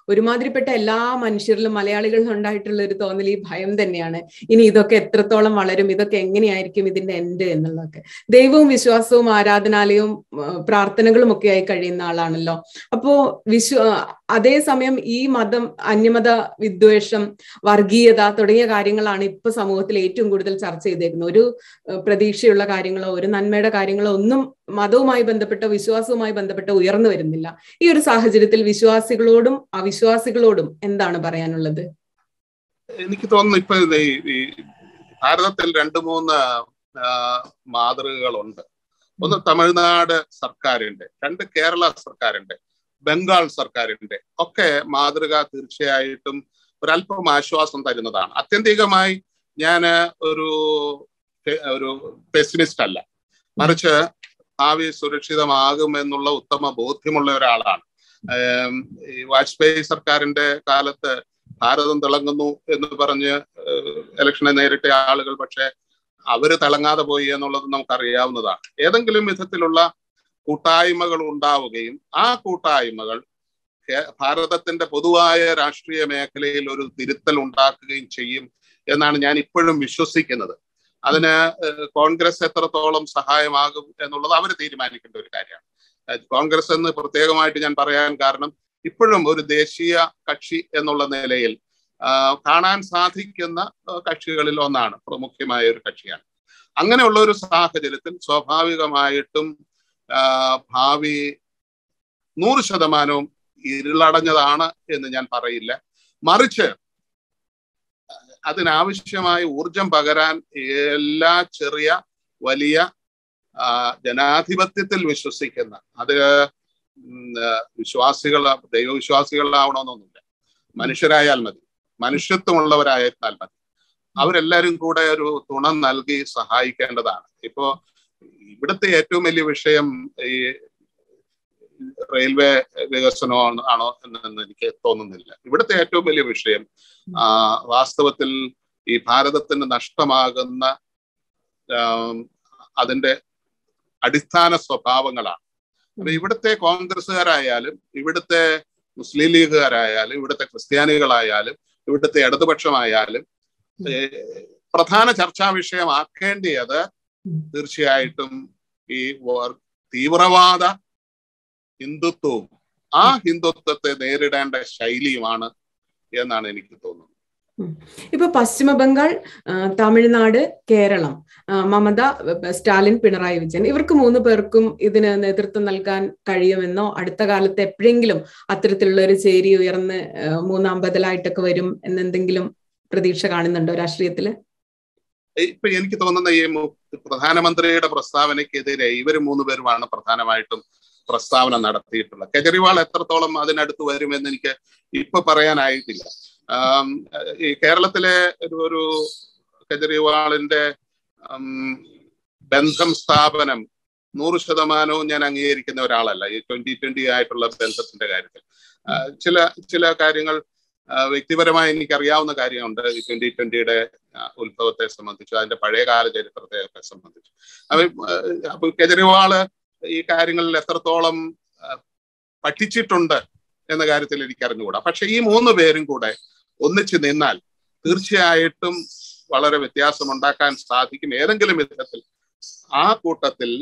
ഒരുമാതിരിപ്പെട്ട എല്ലാ മനുഷ്യരിലും മലയാളികളിലും ഉണ്ടായിട്ടുള്ള ഒരു തോന്നൽ ഈ ഭയം തന്നെയാണ് ഇനി ഇതൊക്കെ എത്രത്തോളം വളരും ഇതൊക്കെ എങ്ങനെയായിരിക്കും ഇതിന്റെ എൻഡ് എന്നുള്ളതൊക്കെ ദൈവവും വിശ്വാസവും ആരാധനാലയവും പ്രാർത്ഥനകളും ഒക്കെ ആയി കഴിയുന്ന ആളാണല്ലോ അപ്പോ വിശ്വ അതേസമയം ഈ മതം അന്യമത വിദ്വേഷം വർഗീയത തുടങ്ങിയ കാര്യങ്ങളാണ് ഇപ്പൊ സമൂഹത്തിൽ ഏറ്റവും കൂടുതൽ ചർച്ച ചെയ്തേക്കുന്നത് ഒരു പ്രതീക്ഷയുള്ള കാര്യങ്ങളോ ഒരു നന്മയുടെ കാര്യങ്ങളോ ഒന്നും മതവുമായി ബന്ധപ്പെട്ട വിശ്വാസവുമായി ബന്ധപ്പെട്ട ഉയർന്നു വരുന്നില്ല ഈ ഒരു സാഹചര്യത്തിൽ വിശ്വാസികളോടും അവിശ്വാസികളോടും എന്താണ് പറയാനുള്ളത് എനിക്ക് തോന്നുന്നു ഇപ്പൊ ഈ ഭാരതത്തിൽ രണ്ട് മൂന്ന് മാതൃകകളുണ്ട് ഒന്ന് തമിഴ്നാട് സർക്കാരിന്റെ രണ്ട് കേരള സർക്കാരിന്റെ ബംഗാൾ സർക്കാരിന്റെ ഒക്കെ മാതൃക തീർച്ചയായിട്ടും ഒരല്പം ആശ്വാസം തരുന്നതാണ് ആത്യന്തികമായി ഞാൻ ഒരു ഒരു പെസിമിസ്റ്റ് അല്ല മറിച്ച് ഭാവി സുരക്ഷിതമാകും എന്നുള്ള ഉത്തമ ബോധ്യമുള്ള ഒരാളാണ് വാജ്പേയി സർക്കാരിന്റെ കാലത്ത് ഭാരതം തിളങ്ങുന്നു എന്ന് പറഞ്ഞ് ഇലക്ഷനെ നേരിട്ട ആളുകൾ പക്ഷെ അവര് തിളങ്ങാതെ പോയി എന്നുള്ളത് നമുക്കറിയാവുന്നതാണ് ഏതെങ്കിലും വിധത്തിലുള്ള കൂട്ടായ്മകൾ ഉണ്ടാവുകയും ആ കൂട്ടായ്മകൾ ഭാരതത്തിന്റെ പൊതുവായ രാഷ്ട്രീയ മേഖലയിൽ ഒരു തിരുത്തൽ ഉണ്ടാക്കുകയും ചെയ്യും എന്നാണ് ഞാൻ ഇപ്പോഴും വിശ്വസിക്കുന്നത് അതിന് കോൺഗ്രസ് എത്രത്തോളം സഹായമാകും എന്നുള്ളത് അവർ തീരുമാനിക്കേണ്ട ഒരു കാര്യമാണ് കോൺഗ്രസ് എന്ന് പ്രത്യേകമായിട്ട് ഞാൻ പറയാൻ കാരണം ഇപ്പോഴും ഒരു ദേശീയ കക്ഷി എന്നുള്ള നിലയിൽ കാണാൻ സാധിക്കുന്ന കക്ഷികളിൽ ഒന്നാണ് പ്രമുഖമായ ഒരു കക്ഷിയാണ് അങ്ങനെയുള്ള ഒരു സാഹചര്യത്തിൽ സ്വാഭാവികമായിട്ടും ഭാവി നൂറ് ശതമാനവും ഇരുളടഞ്ഞതാണ് എന്ന് ഞാൻ പറയില്ല മറിച്ച് അതിനാവശ്യമായ ഊർജം പകരാൻ എല്ലാ ചെറിയ വലിയ ജനാധിപത്യത്തിൽ വിശ്വസിക്കുന്ന അത് വിശ്വാസികൾ ദൈവവിശ്വാസികളാവണമെന്നൊന്നുമില്ല മനുഷ്യരായാൽ മതി മനുഷ്യത്വമുള്ളവരായാൽ മതി അവരെല്ലാരും കൂടെ ഒരു തുണ നൽകി സഹായിക്കേണ്ടതാണ് ഇപ്പോ ഇവിടുത്തെ ഏറ്റവും വലിയ വിഷയം ഈ റെയിൽവേ വികസനം ആണോ എന്ന് എനിക്ക് തോന്നുന്നില്ല ഇവിടുത്തെ ഏറ്റവും വലിയ വിഷയം വാസ്തവത്തിൽ ഈ ഭാരതത്തിന് നഷ്ടമാകുന്ന അതിന്റെ അടിസ്ഥാന സ്വഭാവങ്ങളാണ് അപ്പൊ ഇവിടുത്തെ കോൺഗ്രസ്സുകാരായാലും ഇവിടുത്തെ മുസ്ലിം ലീഗുകാരായാലും ഇവിടുത്തെ ക്രിസ്ത്യാനികളായാലും ഇവിടുത്തെ ഇടതുപക്ഷമായാലും പ്രധാന ചർച്ചാ വിഷയമാക്കേണ്ടിയത് തീർച്ചയായിട്ടും ഈ തീവ്രവാദ ഹിന്ദുത്വവും ആ ഹിന്ദുത്വത്തെ നേരിടേണ്ട ശൈലിയുമാണ് എന്നാണ് എനിക്ക് തോന്നുന്നത് ഇപ്പൊ പശ്ചിമ ബംഗാൾ തമിഴ്നാട് കേരളം മമത സ്റ്റാലിൻ പിണറായി വിജയൻ ഇവർക്ക് മൂന്ന് പേർക്കും ഇതിന് നേതൃത്വം നൽകാൻ കഴിയുമെന്നോ അടുത്ത കാലത്ത് എപ്പോഴെങ്കിലും അത്തരത്തിലുള്ള ഒരു ചേരി ഉയർന്ന് മൂന്നാം ബദലായിട്ടൊക്കെ വരും എന്നെന്തെങ്കിലും പ്രതീക്ഷ കാണുന്നുണ്ടോ രാഷ്ട്രീയത്തില് ഇപ്പൊ എനിക്ക് തോന്നുന്ന ഈ പ്രധാനമന്ത്രിയുടെ പ്രസ്താവനയ്ക്കെതിരെ ഇവർ മൂന്ന് പേരുമാണ് പ്രധാനമായിട്ടും പ്രസ്താവന നടത്തിയിട്ടുള്ളത് കെജ്രിവാൾ എത്രത്തോളം അതിനടുത്ത് വരുമെന്ന് എനിക്ക് ഇപ്പൊ പറയാനായിട്ടില്ല ഈ കേരളത്തിലെ ഒരു ഒരു കെജ്രിവാളിന്റെ ബന്ധം സ്ഥാപനം നൂറ് ശതമാനവും ഞാൻ അംഗീകരിക്കുന്ന ഒരാളല്ല ഈ ട്വന്റി ട്വന്റി ആയിട്ടുള്ള ബന്ധത്തിന്റെ കാര്യത്തിൽ ചില ചില കാര്യങ്ങൾ വ്യക്തിപരമായി എനിക്ക് അറിയാവുന്ന കാര്യമുണ്ട് ഈ ട്വന്റി ട്വന്റിയുടെ ഉത്ഭവത്തെ സംബന്ധിച്ചു അതിന്റെ പഴയകാല ചരിത്രത്തെ സംബന്ധിച്ചു അപ്പൊ അപ്പൊ കെജ്രിവാള് ഈ കാര്യങ്ങളിൽ എത്രത്തോളം പഠിച്ചിട്ടുണ്ട് എന്ന കാര്യത്തിൽ എനിക്ക് അറിഞ്ഞുകൂടാ പക്ഷെ ഈ മൂന്ന് പേരും കൂടെ ഒന്നിച്ചു നിന്നാൽ തീർച്ചയായിട്ടും വളരെ വ്യത്യാസം ഉണ്ടാക്കാൻ സാധിക്കും ഏതെങ്കിലും വിധത്തിൽ ആ കൂട്ടത്തിൽ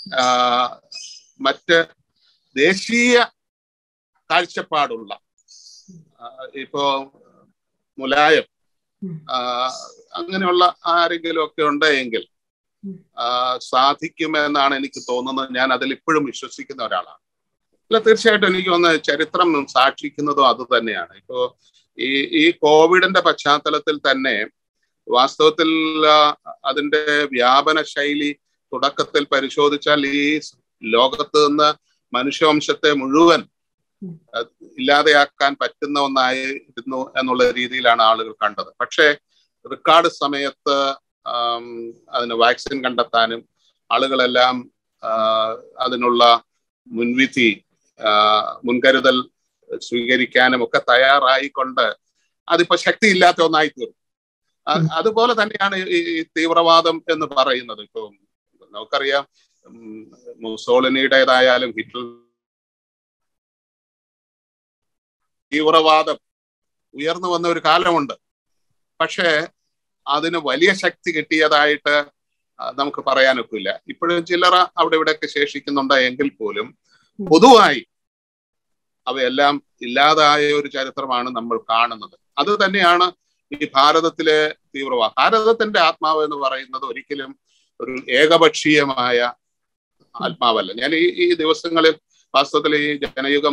മറ്റ് ദേശീയ കാഴ്ചപ്പാടുള്ള ഇപ്പോ മുലായം അങ്ങനെയുള്ള ആരെങ്കിലും ഒക്കെ ഉണ്ടെങ്കിൽ സാധിക്കുമെന്നാണ് എനിക്ക് തോന്നുന്നത് ഞാൻ അതിൽ ഇപ്പോഴും വിശ്വസിക്കുന്ന ഒരാളാണ് അല്ല തീർച്ചയായിട്ടും എനിക്ക് തോന്നുന്നത് ചരിത്രം സാക്ഷിക്കുന്നതും അത് തന്നെയാണ് ഇപ്പോ ഈ ഈ കോവിഡിന്റെ പശ്ചാത്തലത്തിൽ തന്നെ വാസ്തവത്തിൽ അതിന്റെ വ്യാപന ശൈലി തുടക്കത്തിൽ പരിശോധിച്ചാൽ ഈ ലോകത്ത് നിന്ന് മനുഷ്യവംശത്തെ മുഴുവൻ ഇല്ലാതെയാക്കാൻ പറ്റുന്ന ഒന്നായിരുന്നു എന്നുള്ള രീതിയിലാണ് ആളുകൾ കണ്ടത് പക്ഷേ റെക്കോർഡ് സമയത്ത് അതിന് വാക്സിൻ കണ്ടെത്താനും ആളുകളെല്ലാം അതിനുള്ള മുൻവിധി മുൻകരുതൽ സ്വീകരിക്കാനും ഒക്കെ തയ്യാറായിക്കൊണ്ട് അതിപ്പോ ശക്തിയില്ലാത്ത ഒന്നായി തീർന്നു അതുപോലെ തന്നെയാണ് ഈ തീവ്രവാദം എന്ന് പറയുന്നത് ഇപ്പൊ നമുക്കറിയാം മുസോളിനിയുടേതായാലും ഹിറ്റ്ലർ തീവ്രവാദം ഉയർന്നു വന്ന ഒരു കാലമുണ്ട് പക്ഷേ അതിന് വലിയ ശക്തി കിട്ടിയതായിട്ട് നമുക്ക് പറയാനൊക്കില്ല ഇപ്പോഴും ചില്ലറ അവിടെ ഇവിടെയൊക്കെ ശേഷിക്കുന്നുണ്ട് എങ്കിൽ പോലും പൊതുവായി അവയെല്ലാം ഇല്ലാതായ ഒരു ചരിത്രമാണ് നമ്മൾ കാണുന്നത് അത് തന്നെയാണ് ഈ ഭാരതത്തിലെ തീവ്രവാദം ഭാരതത്തിന്റെ ആത്മാവ് എന്ന് പറയുന്നത് ഒരിക്കലും ഒരു ഏകപക്ഷീയമായ ആത്മാവല്ല ഞാൻ ഈ ഈ ദിവസങ്ങളിൽ വാസ്തവത്തിൽ ഈ ജനയുഗം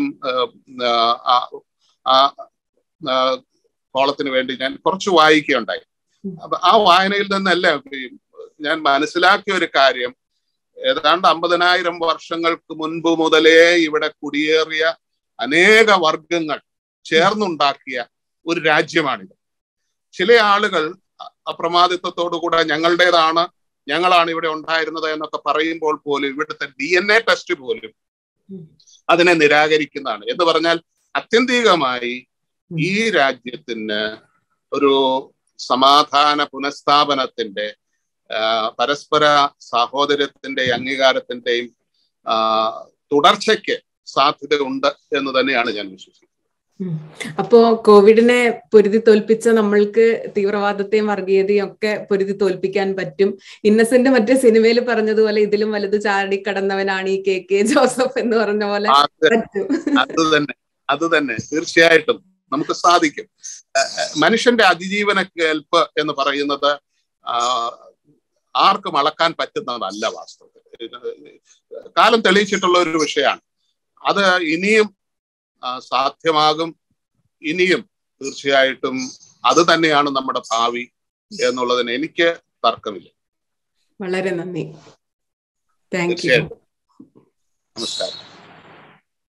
ആ കോളത്തിന് വേണ്ടി ഞാൻ കുറച്ച് വായിക്കുകയുണ്ടായി അപ്പൊ ആ വായനയിൽ നിന്നല്ല ഞാൻ മനസ്സിലാക്കിയ ഒരു കാര്യം ഏതാണ്ട് അമ്പതിനായിരം വർഷങ്ങൾക്ക് മുൻപ് മുതലേ ഇവിടെ കുടിയേറിയ അനേക വർഗങ്ങൾ ചേർന്നുണ്ടാക്കിയ ഒരു രാജ്യമാണിത് ചില ആളുകൾ അപ്രമാദിത്വത്തോടുകൂടെ ഞങ്ങളുടേതാണ് ഞങ്ങളാണ് ഇവിടെ ഉണ്ടായിരുന്നത് എന്നൊക്കെ പറയുമ്പോൾ പോലും ഇവിടുത്തെ ഡി എൻ എ ടെസ്റ്റ് പോലും അതിനെ നിരാകരിക്കുന്നതാണ് എന്ന് പറഞ്ഞാൽ അത്യന്തികമായി ഈ രാജ്യത്തിന് ഒരു സമാധാന പുനഃസ്ഥാപനത്തിന്റെ പരസ്പര സാഹോദര്യത്തിന്റെ അംഗീകാരത്തിന്റെയും തുടർച്ചയ്ക്ക് സാധ്യതയുണ്ട് എന്ന് തന്നെയാണ് ഞാൻ വിശ്വസിക്കുന്നത് അപ്പോ കോവിഡിനെ പൊരുതി തോൽപ്പിച്ച നമ്മൾക്ക് തീവ്രവാദത്തെയും വർഗീയതയും ഒക്കെ പൊരുതി തോൽപ്പിക്കാൻ പറ്റും ഇന്നസെന്റ് മറ്റേ സിനിമയിൽ പറഞ്ഞതുപോലെ ഇതിലും വലുത് ചാടി കടന്നവനാണ് ഈ കെ കെ ജോസഫ് എന്ന് പറഞ്ഞ പോലെ അത് തന്നെ അത് തന്നെ തീർച്ചയായിട്ടും നമുക്ക് സാധിക്കും മനുഷ്യന്റെ അതിജീവന കേൾപ്പ് എന്ന് പറയുന്നത് ആർക്കും അളക്കാൻ പറ്റുന്നതല്ല വാസ്തവത്തിൽ കാലം തെളിയിച്ചിട്ടുള്ള ഒരു വിഷയമാണ് അത് ഇനിയും സാധ്യമാകും ഇനിയും തീർച്ചയായിട്ടും അത് തന്നെയാണ് നമ്മുടെ ഭാവി എന്നുള്ളതിന് എനിക്ക് തർക്കമില്ല വളരെ നന്ദി താങ്ക് യു നമസ്കാരം